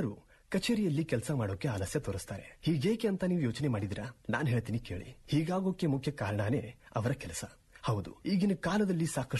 ಕಚೇರಿಯಲ್ಲಿ ಕೆಲಸ ಮಾಡೋಕೆ ಆಲಸ್ಯ ತೋರಿಸ್ತಾರೆ ಹೀಗೇಕೆ ಅಂತ ನೀವು ಯೋಚನೆ ಮಾಡಿದಿರಾ ನಾನು ಹೇಳ್ತೀನಿ ಕೇಳಿ ಹೀಗಾಗೋಕೆ ಮುಖ್ಯ ಕಾರಣನೇ ಅವರ ಕೆಲಸ ಹೌದು ಈಗಿನ ಕಾಲದಲ್ಲಿ ಸಾಕಷ್ಟು